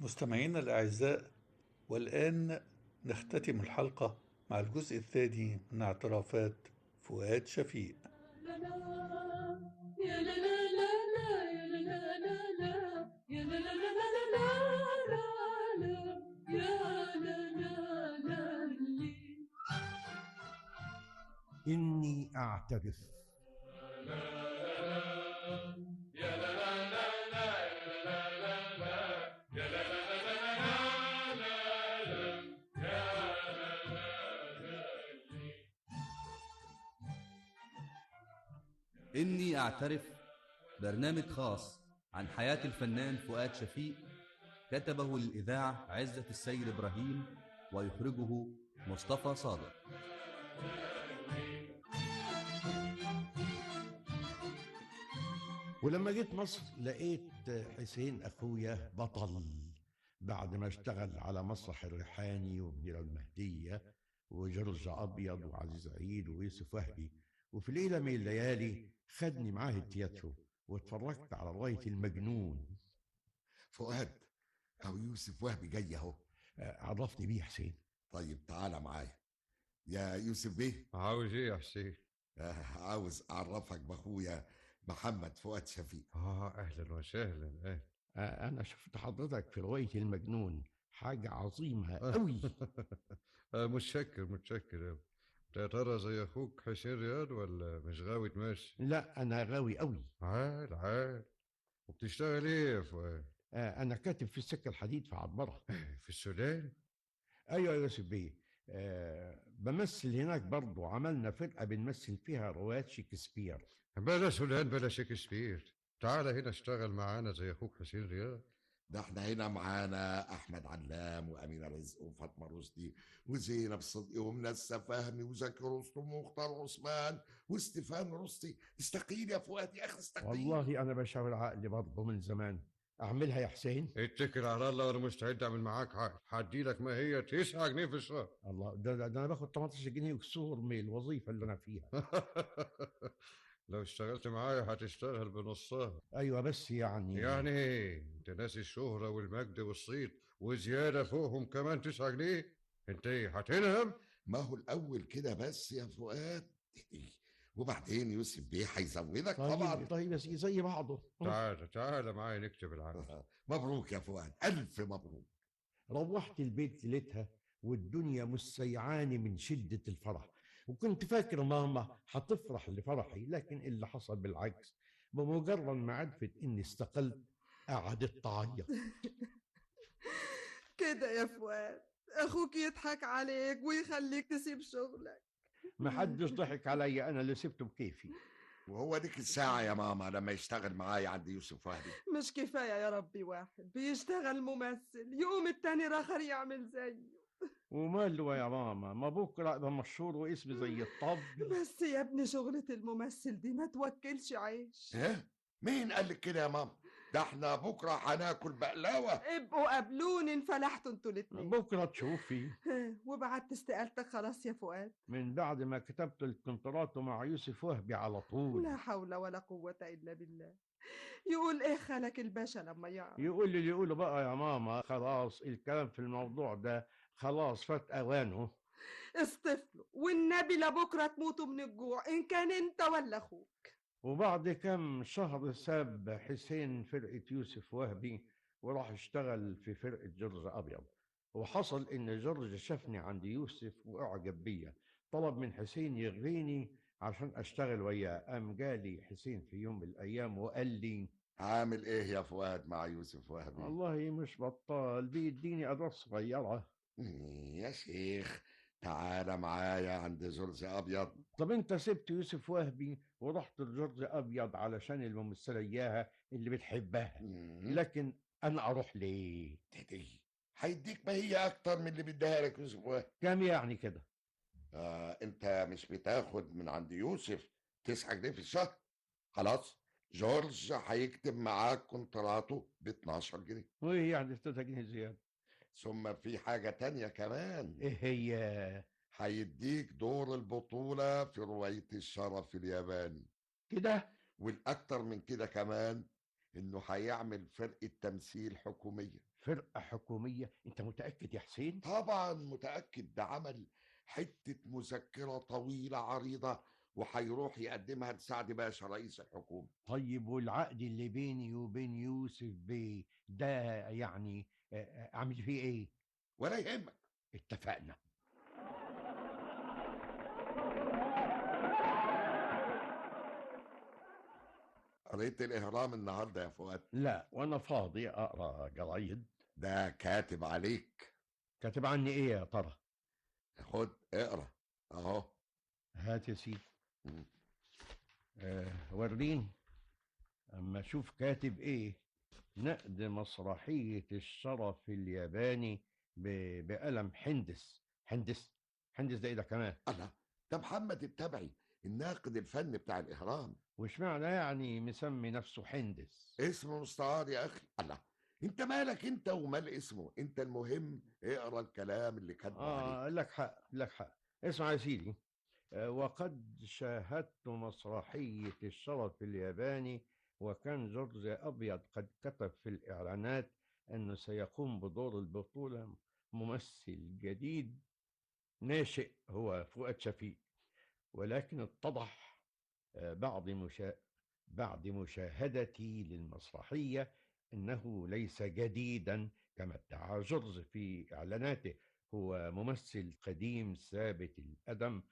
مستمعينا الأعزاء والآن نختتم الحلقة مع الجزء الثاني من اعترافات فؤاد شفيق إني أعترف إني أعترف برنامج خاص عن حياة الفنان فؤاد شفيق كتبه للإذاعة عزة السيد إبراهيم ويخرجه مصطفى صادق ولما جيت مصر لقيت حسين أخويا بطل بعد ما اشتغل على مسرح الريحاني ومنيرة المهدية وجورج أبيض وعزيز عيد ويوسف وهبي وفي ليلة من الليالي خدني معاه التياترو واتفرجت على رواية المجنون فؤاد أو يوسف وهبي جاي أهو عرفني بيه حسين طيب تعالى معايا يا يوسف بيه عاوز ايه يا حسين؟ آه عاوز أعرفك بأخويا محمد فؤاد شفيق اه اهلا وسهلا اهلا آه، أنا شفت حضرتك في رواية المجنون حاجة عظيمة أوي آه متشكر متشكر أوي يا ترى زي اخوك حسين رياض ولا مش غاوي تمشي؟ لا أنا غاوي أوي عال عال وبتشتغل ايه يا فؤاد؟ آه، أنا كاتب في السكة الحديد في عبارة في السودان؟ أيوة يا يوسف بيه آه بمثل هناك برضو عملنا فرقة بنمثل فيها روايات شكسبير بلا سودان بلا شكسبير تعال هنا اشتغل معانا زي اخوك حسين رياض ده احنا هنا معانا احمد علام وامينه رزق وفاطمه رشدي وزينب صدقي ومنسى فهمي وزكي رستم ومختار عثمان واستيفان رشدي استقيل يا فؤاد يا اخي استقيل والله أنا بشاور عقلي برضه من زمان أعملها يا حسين اتكل على الله وانا مستعد اعمل معاك عقد هدي لك ما هي 9 جنيه في الشهر الله ده, ده, ده أنا باخد 18 جنيه وكسور من الوظيفة اللي أنا فيها لو اشتغلت معايا هتشتغل بنصها أيوة بس يعني يعني ايه انت ناسي الشهرة والمجد والصيت وزيادة فوقهم كمان 9 جنيه انت ايه هتنهم ما هو الاول كده بس يا فؤاد وبعدين يوسف بيه هيزودك طيب طبعا طيب يا سيدي زي بعضه تعال تعال معايا نكتب العقد مبروك يا فؤاد الف مبروك روحت البيت ليلتها والدنيا مسيعاني من شدة الفرح وكنت فاكر ماما هتفرح لفرحي لكن اللي حصل بالعكس بمجرد ما عرفت اني استقلت قعدت تعيط كده يا فؤاد اخوك يضحك عليك ويخليك تسيب شغلك محدش ضحك عليا انا اللي سبته بكيفي وهو ديك الساعة يا ماما لما يشتغل معايا عند يوسف وهبي مش كفاية يا ربي واحد بيشتغل ممثل يقوم التاني راخر يعمل زيه وماله يا ماما ما بكره ابقى مشهور واسمي زي الطب بس يا ابني شغلة الممثل دي ما توكلش عيش ايه مين قال لك كده يا ماما ده احنا بكره هناكل بقلاوه ابقوا قابلوني انفلحتوا انتوا الاتنين بكره تشوفي وبعت استقالتك خلاص يا فؤاد من بعد ما كتبت الكونترات مع يوسف وهبي على طول لا حول ولا قوة إلا بالله يقول ايه خالك الباشا لما يعرف يقول لي اللي يقوله بقى يا ماما خلاص الكلام في الموضوع ده خلاص فات اوانه اصطفلوا والنبي لبكرة تموتوا من الجوع إن كان أنت ولا أخوك وبعد كم شهر ساب حسين فرقة يوسف وهبي وراح اشتغل في فرقة جورج أبيض وحصل إن جورج شافني عند يوسف وأعجب بيا طلب من حسين يغريني عشان أشتغل وياه قام جالي حسين في يوم من الأيام وقال لي عامل ايه يا فؤاد مع يوسف وهبي والله مش بطال بيديني أدوار صغيرة يا شيخ تعالى معايا عند جورج ابيض طب انت سبت يوسف وهبي ورحت لجورج ابيض علشان الممثله اياها اللي بتحبها لكن انا اروح ليه تدي هيديك ما هي اكتر من اللي بيديها لك يوسف وهبي كام يعني كده آه انت مش بتاخد من عند يوسف 9 جنيه في الشهر خلاص جورج هيكتب معاك كونتراته ب 12 جنيه وايه يعني 3 جنيه زياده ثم في حاجة تانية كمان ايه هي هيديك دور البطولة في رواية الشرف الياباني كده والأكتر من كده كمان إنه هيعمل فرقة تمثيل حكومية فرقة حكومية انت متأكد يا حسين طبعا متأكد ده عمل حتة مذكرة طويلة عريضة وهيروح يقدمها لسعد باشا رئيس الحكومة طيب والعقد اللي بيني وبين يوسف بيه ده يعني آه، آه، اعمل فيه ايه ولا يهمك اتفقنا قريت الإهرام النهاردة يا فؤاد لا وانا فاضي اقرا جرايد ده كاتب عليك كاتب عني ايه يا ترى خد اقرا اهو هات يا سيدي آه وريني اما اشوف كاتب ايه نقد مسرحية الشرف الياباني ب- بقلم حندس حندس حندس ده ايه ده كمان الله ده محمد التبعي الناقد الفني بتاع الإهرام وش معنى يعني مسمي نفسه حندس اسمه مستعار يا أخي الله انت مالك انت ومال اسمه انت المهم اقرا الكلام اللي كاتبه عليه اه لك حق لك حق اسمع يا سيدي آه، وقد شاهدت مسرحية الشرف الياباني وكان جورج أبيض قد كتب في الإعلانات أنه سيقوم بدور البطولة ممثل جديد ناشئ هو فؤاد شفيق ولكن اتضح آه، بعد مشا... بعد مشاهدتي للمسرحية أنه ليس جديدا كما ادعى جورج في إعلاناته هو ممثل قديم ثابت القدم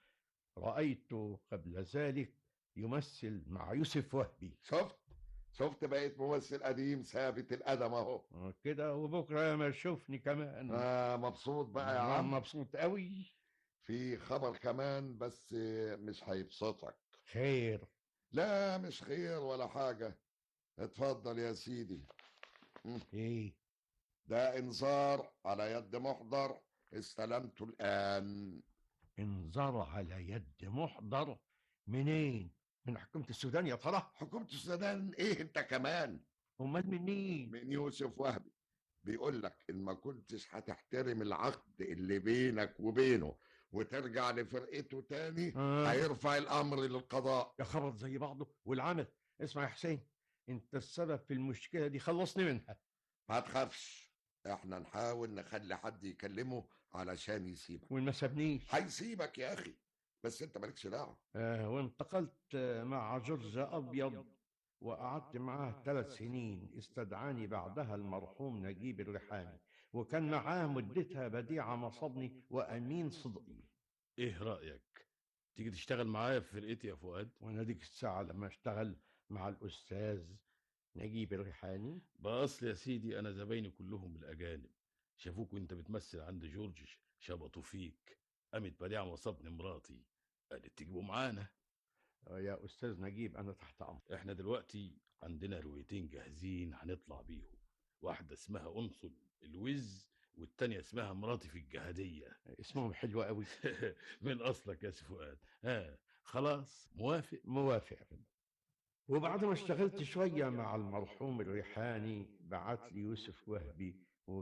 رأيته قبل ذلك يمثل مع يوسف وهبي شفت شفت بقيت ممثل قديم ثابت القدم اهو آه، كده وبكرة ما تشوفني كمان آه مبسوط بقى يا آه، عم مبسوط قوي في خبر كمان بس مش هيبسطك خير لا مش خير ولا حاجة اتفضل يا سيدي ايه ده انذار على يد محضر استلمته الآن انذار على يد محضر منين من حكومة السودان يا ترى حكومة السودان ايه انت كمان امال من مين من يوسف وهبي بيقول لك ان ما كنتش هتحترم العقد اللي بينك وبينه وترجع لفرقته تاني آه. هيرفع الامر للقضاء يا خبر زي بعضه والعمل اسمع يا حسين انت السبب في المشكلة دي خلصني منها ما تخافش احنا نحاول نخلي حد يكلمه علشان يسيبك وما سابنيش هيسيبك يا اخي بس انت مالكش دعوه آه وانتقلت آه، مع جورج أبيض وقعدت معاه ثلاث سنين استدعاني بعدها المرحوم نجيب الريحاني وكان معاه مدتها بديعة مصبني وأمين صدقي ايه رأيك تيجي تشتغل معايا في فرقتي يا فؤاد وأنا ديك الساعة لما اشتغل مع الأستاذ نجيب الريحاني بأصل يا سيدي أنا زبايني كلهم الأجانب شافوك وأنت بتمثل عند جورج شبطوا فيك قامت بديعة وصبني مراتي قالت تجيبوا معانا آه، يا أستاذ نجيب أنا تحت أمر احنا دلوقتي عندنا روايتين جاهزين هنطلع بيهم واحدة اسمها أنصل الوز والتانية اسمها مراتي في الجهادية اسمهم حلو قوي من أصلك يا سي فؤاد ها خلاص موافق موافق يا فندم وبعد ما اشتغلت شوية مع المرحوم الريحاني بعت لي يوسف وهبي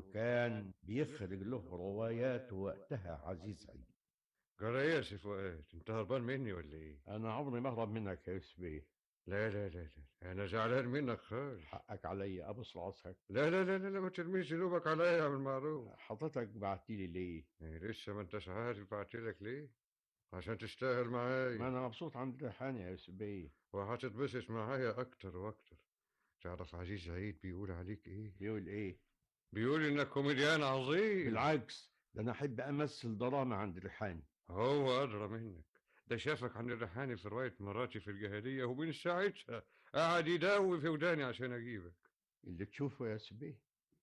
وكان بيخرج له روايات وقتها عزيز عيد جرى ايه يا سي فؤاد انت هربان مني ولا ايه أنا عمري ما أهرب منك يا يوسف بيه لا لا لا لا انا زعلان منك خالص حقك عليا أبص راسك لا لا لا لا لا، ما ترميش ذنوبك عليا يا بالمعروف حضرتك بعتي لي ليه؟ إيه لسه ما انتش عارف بعتلك ليه عشان تشتغل معايا ما أنا مبسوط عند الريحاني يا يوسف بيه وهتتبسط معايا اكتر واكتر تعرف عزيز عيد بيقول عليك ايه بيقول إيه؟ بيقول انك كوميديان عظيم بالعكس ده أنا أحب أمثل دراما عند الريحاني هو أدرى منك ده شافك عن الريحاني في رواية مراتي في الجاهلية ومن ساعتها قعد يداوي في وداني عشان أجيبك اللي تشوفه يا يوسف بيه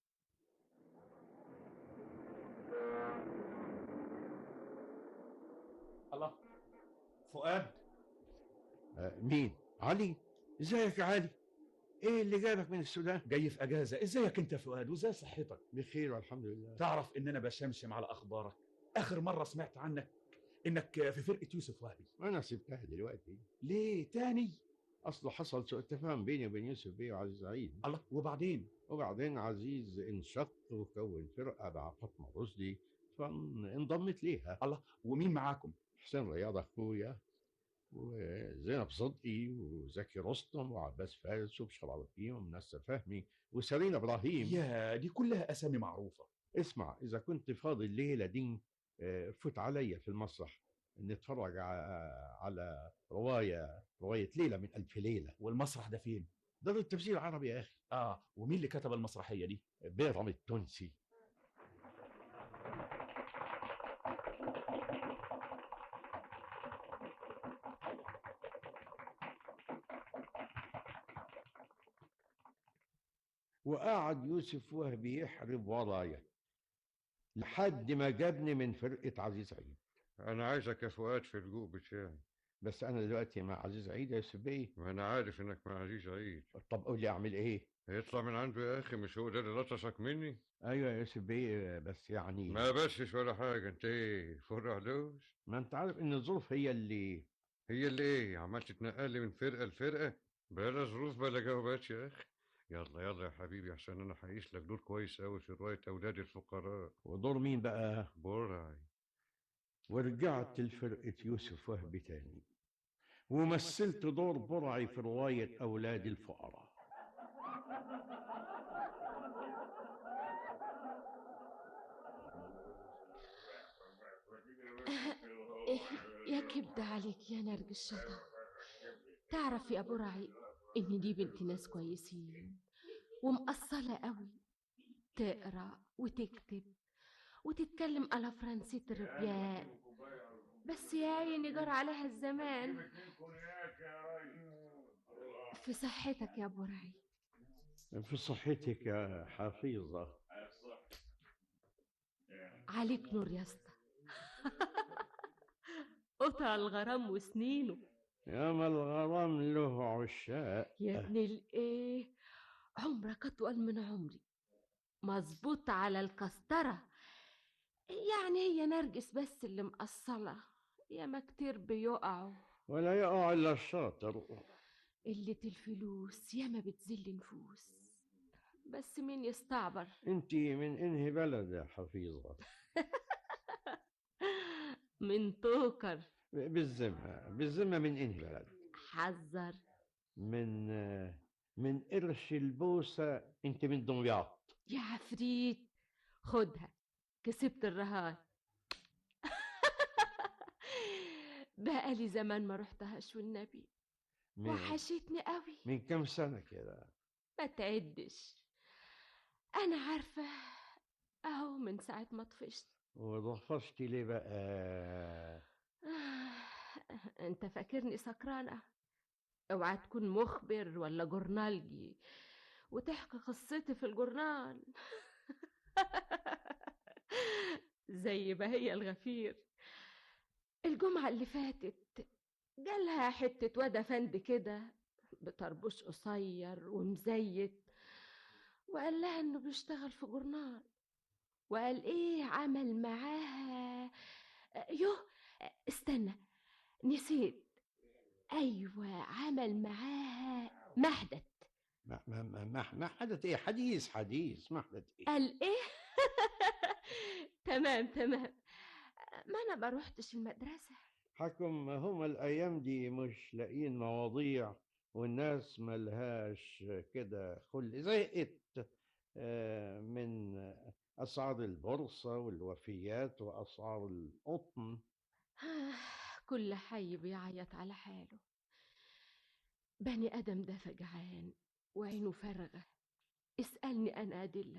الله فؤاد آه مين؟ علي؟ ازيك يا علي؟ ايه اللي جابك من السودان؟ جاي في اجازه ازيك انت يا فؤاد وازاي صحتك بخير والحمد لله تعرف ان انا بشمشم على اخبارك اخر مره سمعت عنك انك في فرقه يوسف وهبي انا سبتها دلوقتي ليه تاني اصله حصل سوء تفاهم بيني وبين يوسف بيه وعزيز عيد الله وبعدين وبعدين عزيز انشق وكون فرقه مع فاطمه رشدي فانضمت ليها الله ومين معاكم حسين رياض اخويا وزينب صدقي وزكي رستم وعباس فارس وبشار عرفين ومنسى فهمي وسيرين ابراهيم يا دي كلها اسامي معروفه اسمع اذا كنت فاضي الليله دي آه، فوت عليا في المسرح نتفرج ع- على روايه روايه ليله من الف ليله والمسرح ده فين دار التفسير العربي يا اخي اه ومين اللي كتب المسرحيه دي بيرم التونسي وقعد يوسف وهبي يحرب ورايا لحد ما جابني من فرقة عزيز عيد انا عايزك يا فؤاد في اللجوء بتاعي بس انا دلوقتي مع عزيز عيد يا يوسف بيه ما انا عارف انك مع عزيز عيد طب قول لي اعمل ايه هيطلع من عنده يا اخي مش هو ده اللي لطشك مني ايوه يا يوسف بيه بس يعني ما بسش ولا حاجه انت ايه فرع دوش ما انت عارف ان الظروف هي اللي هي اللي ايه عمال تتنقل لي من فرقه لفرقه بلا ظروف بلا جوابات يا اخي يلا يلا يا حبيبي عشان انا هعيش لك دور كويس قوي في روايه اولاد الفقراء ودور مين بقى برعي ورجعت لفرقة يوسف وهبي تاني ومثلت دور برعي في رواية أولاد الفقراء إيه يا كبد عليك يا نرج الشطا تعرف يا ابو رعي ان دي بنت ناس كويسين ومقصلة قوي تقرا وتكتب وتتكلم على فرنسية الربيان بس يا عيني جار عليها الزمان في صحتك يا ابو رعي في صحتك يا حفيظة عليك نور يا اسطى قطع الغرام وسنينه يا ما الغرام له عشاق يا ابن الايه عمرك اطول من عمري مظبوط على الكسترة يعني هي نرجس بس اللي مقصلة يا ما كتير بيقعوا ولا يقع إلا الشاطر قلة الفلوس يا ما بتذل نفوس بس مين يستعبر انت من انهي بلد يا حفيظة من توكر بالذمة بالذمة من انهي بلد حذر من من قرش البوسة انت من دمياط يا عفريت خدها كسبت الرهان بقى لي زمان ما رحتهاش والنبي من, وحشتني قوي من كم سنة كده ما تعدش انا عارفه اهو من ساعه ما طفشت وضفشت ليه بقى انت فاكرني سكرانه اوعى تكون مخبر ولا جورنالجي وتحكي قصتي في الجورنال زي ما هي الغفير الجمعة اللي فاتت جالها حتة واد فند كده بطربوش قصير ومزيت وقال لها انه بيشتغل في جورنال وقال ايه عمل معاها يوه استنى نسيت ايوه عمل معاها محدث ما ما ما ما, ما حدث ايه حديث حديث ما حدث ايه قال ايه تمام تمام ما انا ما روحتش المدرسه حكم هم الايام دي مش لاقيين مواضيع والناس ملهاش كده خل زهقت آه، من اسعار البورصه والوفيات واسعار القطن كل حي بيعيط على حاله بني ادم ده فجعان وعينه فارغه اسالني انا ادلك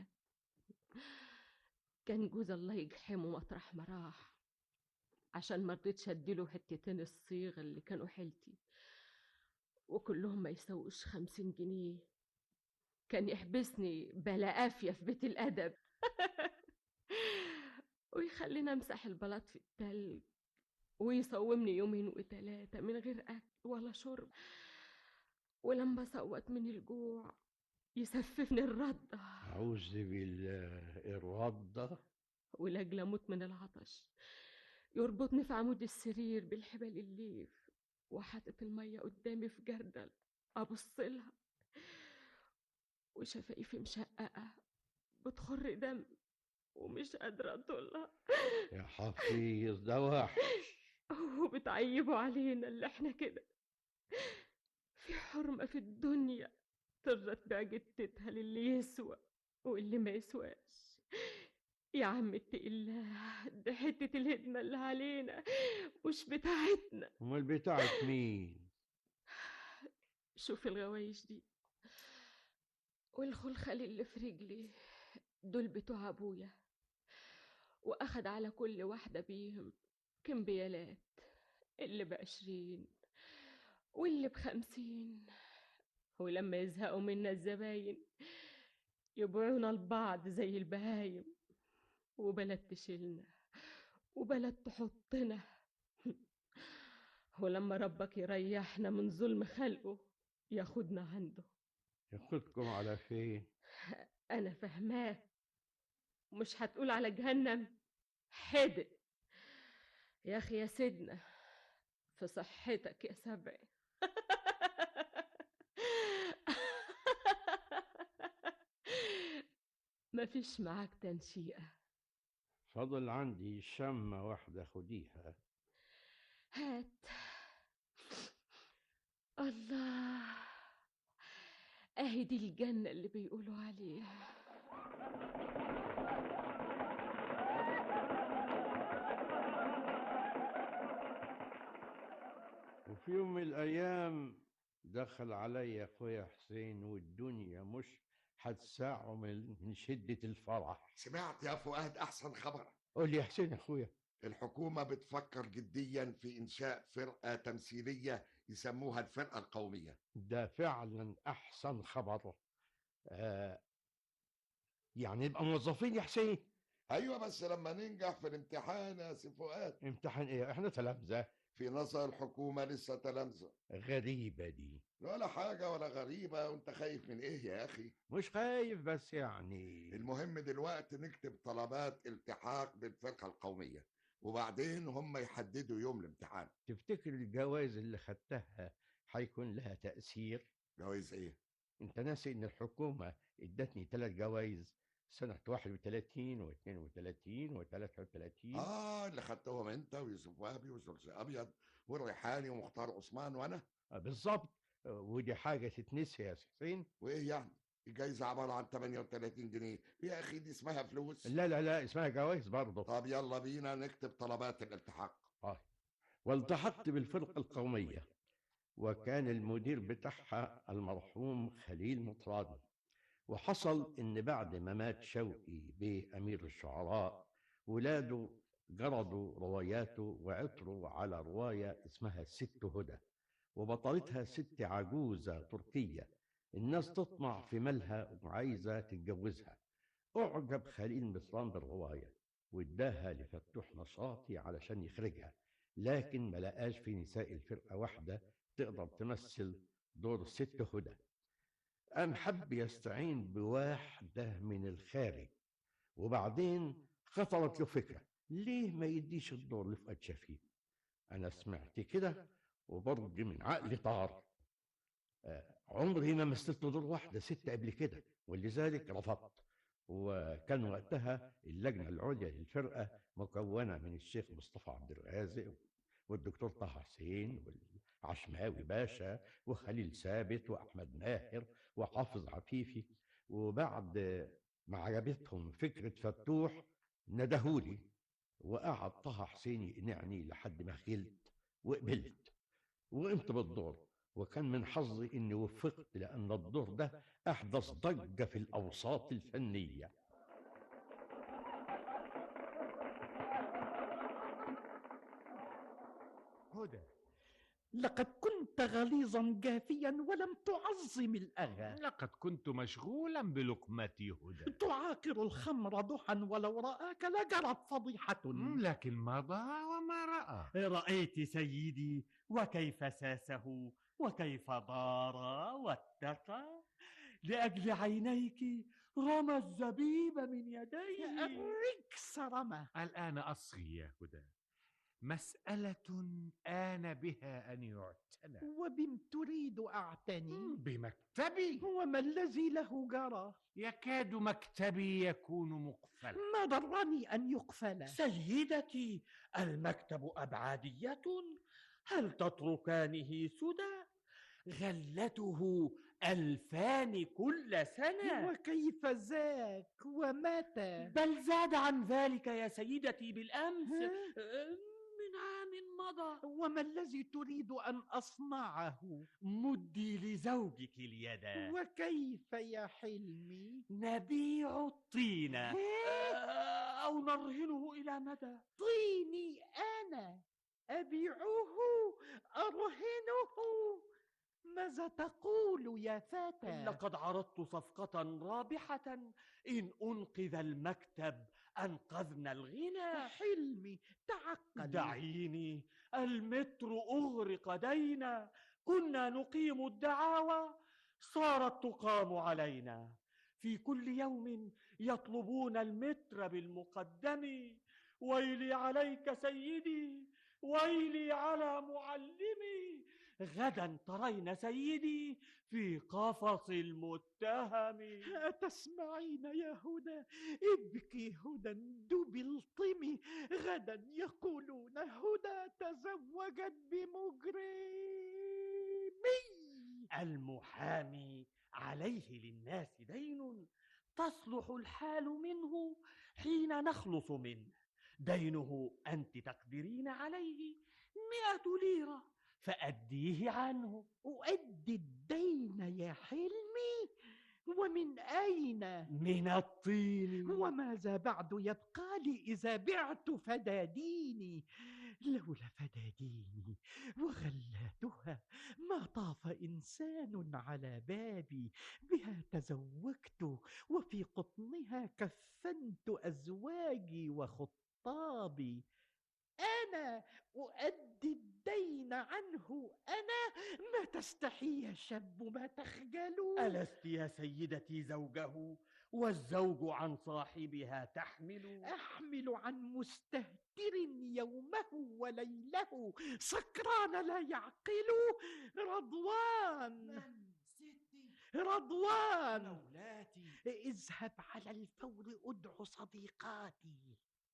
كان جوز الله يجحمه مطرح ما راح عشان ما رضيتش اديله حتتين الصيغ اللي كانوا حيلتي وكلهم ما يسووش خمسين جنيه كان يحبسني بلا قافية في بيت الأدب ويخليني أمسح البلاط في التلج ويصومني يومين وتلاتة من غير أكل ولا شرب ولما صوت من الجوع يسففني الردة أعوذ بالله الردة ولاجل أموت من العطش يربطني في عمود السرير بالحبال الليف وحاطط المية قدامي في جردل أبص لها وشفايفي مشققة بتخر دم ومش قادرة أطولها يا حفيظ ده وحش وبتعيبوا علينا اللي احنا كده في حرمة في الدنيا ترضى تبيع جتتها للي يسوى واللي ما يسواش يا عم اتقي الله ده حتة الهدمة اللي علينا مش بتاعتنا امال بتاعت مين شوف الغوايش دي والخلخال اللي في رجلي دول بتوع ابويا واخد على كل واحدة بيهم كمبيالات اللي بعشرين واللي بخمسين ولما يزهقوا منا الزباين يبيعونا لبعض زي البهايم وبلد تشيلنا وبلد تحطنا ولما ربك يريحنا من ظلم خلقه ياخدنا عنده ياخدكم على فين انا فهماك مش هتقول على جهنم حدق يا اخي يا سيدنا في صحتك يا سبع مفيش معاك تنشيئة فضل عندي شمة واحدة خديها هات الله اهي دي الجنة اللي بيقولوا عليها وفي يوم من الأيام دخل علي أخويا حسين والدنيا مش هتساعه من من شدة الفرح سمعت يا فؤاد احسن خبر قول لي يا حسين يا أخويا الحكومة بتفكر جديا في إنشاء فرقة تمثيلية يسموها الفرقة القومية ده فعلا أحسن خبر آه يعني نبقى موظفين يا حسين أيوة بس لما ننجح في الامتحان يا سي فؤاد امتحان إيه إحنا تلامذة في نظر الحكومة لسه تلامذة غريبة دي ولا حاجة ولا غريبة وانت خايف من ايه يا اخي مش خايف بس يعني المهم دلوقتي نكتب طلبات التحاق بالفرقة القومية وبعدين هم يحددوا يوم الامتحان تفتكر الجوائز اللي خدتها هيكون لها تأثير جوائز ايه انت ناسي ان الحكومة ادتني ثلاث جوائز سنة 31 و 32 و 33 اه اللي خدتهم انت ويوسف وهبي وجورج ابيض والريحاني ومختار عثمان وانا آه، بالظبط آه، ودي حاجة تتنسي يا حسين وايه يعني الجايزة عبارة عن 38 جنيه يا اخي دي اسمها فلوس لا لا لا اسمها جوائز برضه طب يلا بينا نكتب طلبات الالتحاق آه. والتحقت بالفرقة القومية وكان المدير بتاعها المرحوم خليل مطرادي وحصل ان بعد ما مات شوقي بيه امير الشعراء ولاده جردوا رواياته وعثروا على رواية اسمها الست هدى وبطلتها ست عجوزة تركية الناس تطمع في مالها وعايزة تتجوزها أعجب خليل مصران بالرواية واداها لفتوح نشاطي علشان يخرجها لكن ما لقاش في نساء الفرقة واحدة تقدر تمثل دور الست هدى قام حب يستعين بواحدة من الخارج وبعدين خطرت له فكرة ليه ما يديش الدور لفؤاد شفيق أنا سمعت كده وبرج من عقلي طار آه، عمري ما مثلت دور واحدة ست قبل كده ولذلك رفضت وكان وقتها اللجنة العليا للفرقة مكونة من الشيخ مصطفى عبد الرازق والدكتور طه حسين والعشماوي باشا وخليل ثابت وأحمد ماهر وحافظ عفيفي وبعد ما عجبتهم فكرة فتوح ندهولي وقعد طه حسين يقنعني لحد ما خلت وقبلت وقمت بالدور وكان من حظي اني وفقت لان الدور ده احدث ضجه في الاوساط الفنيه هدى لقد كنت غليظا جافيا ولم تعظم الأذى لقد كنت مشغولا بلقمتي هدى تعاقر الخمر ضحى ولو رآك لجرت فضيحة لكن مضى وما رأى رأيت سيدي وكيف ساسه وكيف ضار واتقى لأجل عينيك رمى الزبيب من يديه الركس رمى الآن أصغي يا هدى مسألة آن بها أن يعتنى وبم تريد أعتني بمكتبي وما الذي له جرى يكاد مكتبي يكون مقفلا ما ضرني أن يقفل سيدتي المكتب أبعادية هل تتركانه سدى غلته ألفان كل سنة وكيف ذاك ومتى بل زاد عن ذلك يا سيدتي بالأمس آه، من عام مضى وما الذي تريد أن أصنعه مدي لزوجك اليد وكيف يا حلمي نبيع الطين آه، أو نرهنه إلى مدى طيني أنا أبيعه أرهنه ماذا تقول يا فتى لقد عرضت صفقة رابحة إن أنقذ المكتب أنقذنا الغنى حلمي تعقل دعيني المتر أغرق دينا كنا نقيم الدعاوى صارت تقام علينا في كل يوم يطلبون المتر بالمقدم ويلي عليك سيدي ويلي على معلمي غدا ترين سيدي في قفص المتهم أتسمعين يا هدى ابكي هدى دب الطمي غدا يقولون هدى تزوجت بمجرمي المحامي عليه للناس دين تصلح الحال منه حين نخلص منه دينه أنت تقدرين عليه مئة ليرة فأديه عنه أؤدي الدين يا حلمي ومن أين؟ من الطين وماذا بعد يبقى لي إذا بعت فداديني لولا فداديني وغلاتها ما طاف إنسان على بابي بها تزوجت وفي قطنها كفنت أزواجي وخطابي أنا أؤدي الدين عنه أنا ما تستحي يا شاب ما تخجل ألست يا سيدتي زوجه والزوج عن صاحبها تحمل أحمل عن مستهتر يومه وليله سكران لا يعقل رضوان رضوان مولاتي اذهب على الفور ادع صديقاتي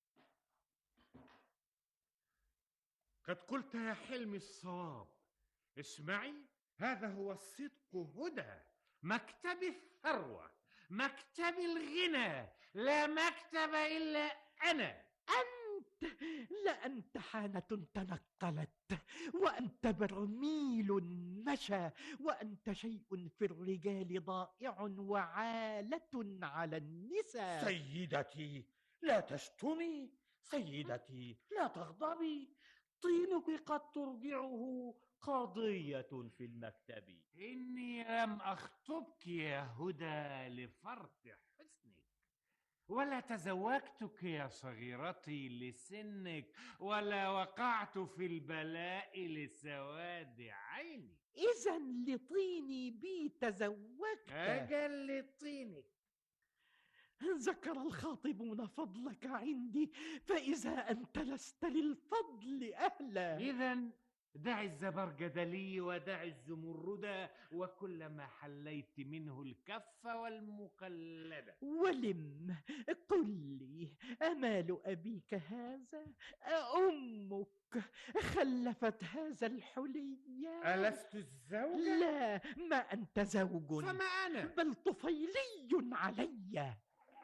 قد قلت يا حلمي الصواب اسمعي هذا هو الصدق هدى مكتب الثروة مكتب الغنى لا مكتب إلا أنا أنت لأنت حانة تنقلت وأنت برميل مشى وأنت شيء في الرجال ضائع وعالة على النساء سيدتي لا تشتمي سيدتي لا تغضبي طينك قد ترجعه قضية في المكتب إني لم أخطبك يا هدى لفرط حسنك ولا تزوجتك يا صغيرتي لسنك ولا وقعت في البلاء لسواد عيني إذا لطيني بي تزوجت أجل لطينك ذكر الخاطبون فضلك عندي فإذا أنت لست للفضل أهلا إذا دع الزبرجد لي ودع الزمرد وكل ما حليت منه الكف والمقلدة ولم قل لي أمال أبيك هذا أمك خلفت هذا الحلي ألست الزوجة؟ لا ما أنت زوج فما أنا بل طفيلي علي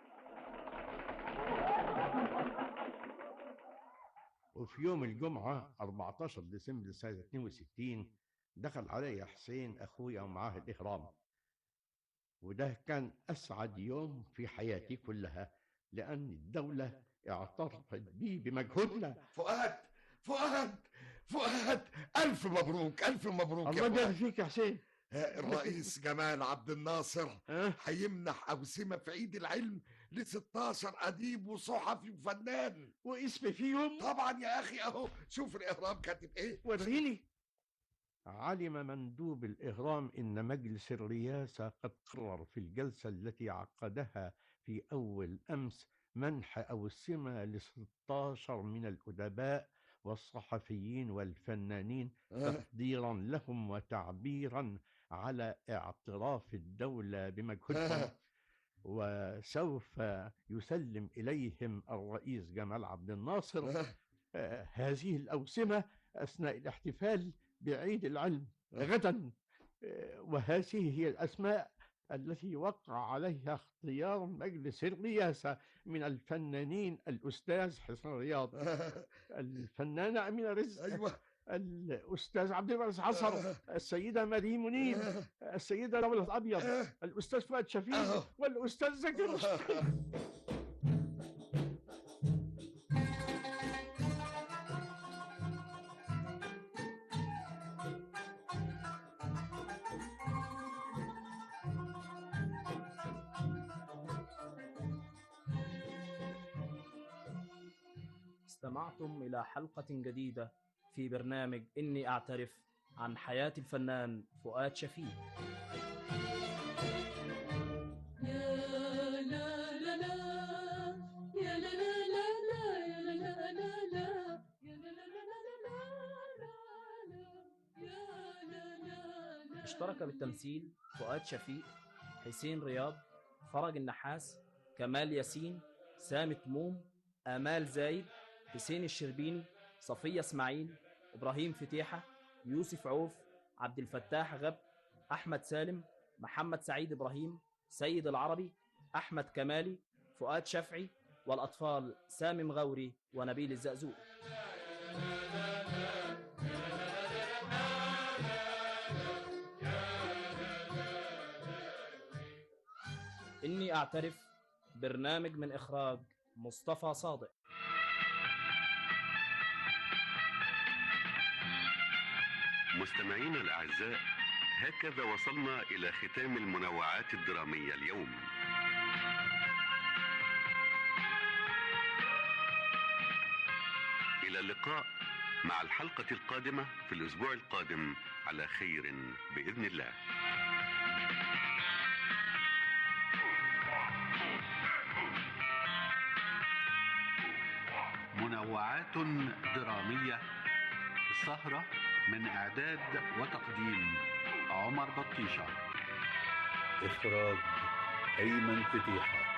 وفي يوم الجمعة 14 ديسمبر سنة 62 دخل علي حسين أخويا ومعاه الإهرام وده كان أسعد يوم في حياتي كلها لأن الدولة اعترفت بي بمجهودنا فؤاد فؤاد فؤاد ألف مبروك ألف مبروك الله يبارك فيك يا حسين الرئيس جمال عبد الناصر هيمنح أوسمة في عيد العلم ل 16 أديب وصحفي وفنان واسمي فيهم طبعا يا أخي أهو شوف الإهرام كاتب إيه وريني علم مندوب الإهرام إن مجلس الرئاسة قد قرر في الجلسة التي عقدها في أول أمس منح أوسمة ل 16 من الأدباء والصحفيين والفنانين آه. تقديرا لهم وتعبيرا على اعتراف الدولة بمجهودهم وسوف يسلم إليهم الرئيس جمال عبد الناصر آه، هذه الأوسمة أثناء الاحتفال بعيد العلم غدا آه، وهذه هي الأسماء التي وقع عليها اختيار مجلس الرئاسة من الفنانين الأستاذ حسن رياض الفنانة أمينة رزق أيوة الأستاذ عبد الوارث عصر السيدة مريم منير السيدة دولة أبيض الأستاذ فؤاد شفيق والأستاذ زكي رشدي استمعتم إلى حلقة جديدة في برنامج إني أعترف عن حياة الفنان فؤاد شفيق يا لا لا لا يا لا لا لا لا يا لا لا لا لا يا لا لا لا لا لا يا لا لا لا اشترك بالتمثيل فؤاد شفيق حسين رياض فرج النحاس كمال ياسين سامي تموم آمال زايد حسين الشربيني صفية اسماعيل إبراهيم فتيحة يوسف عوف عبد الفتاح غب أحمد سالم محمد سعيد إبراهيم سيد العربي أحمد كمالي فؤاد شفعي والأطفال سامي مغوري ونبيل الزقزوق إني أعترف برنامج من إخراج مصطفى صادق مستمعينا الأعزاء هكذا وصلنا إلى ختام المنوعات الدرامية اليوم إلى اللقاء مع الحلقة القادمة في الأسبوع القادم على خير بإذن الله منوعات درامية السهرة من إعداد وتقديم عمر بطيشة إخراج أيمن فتيحة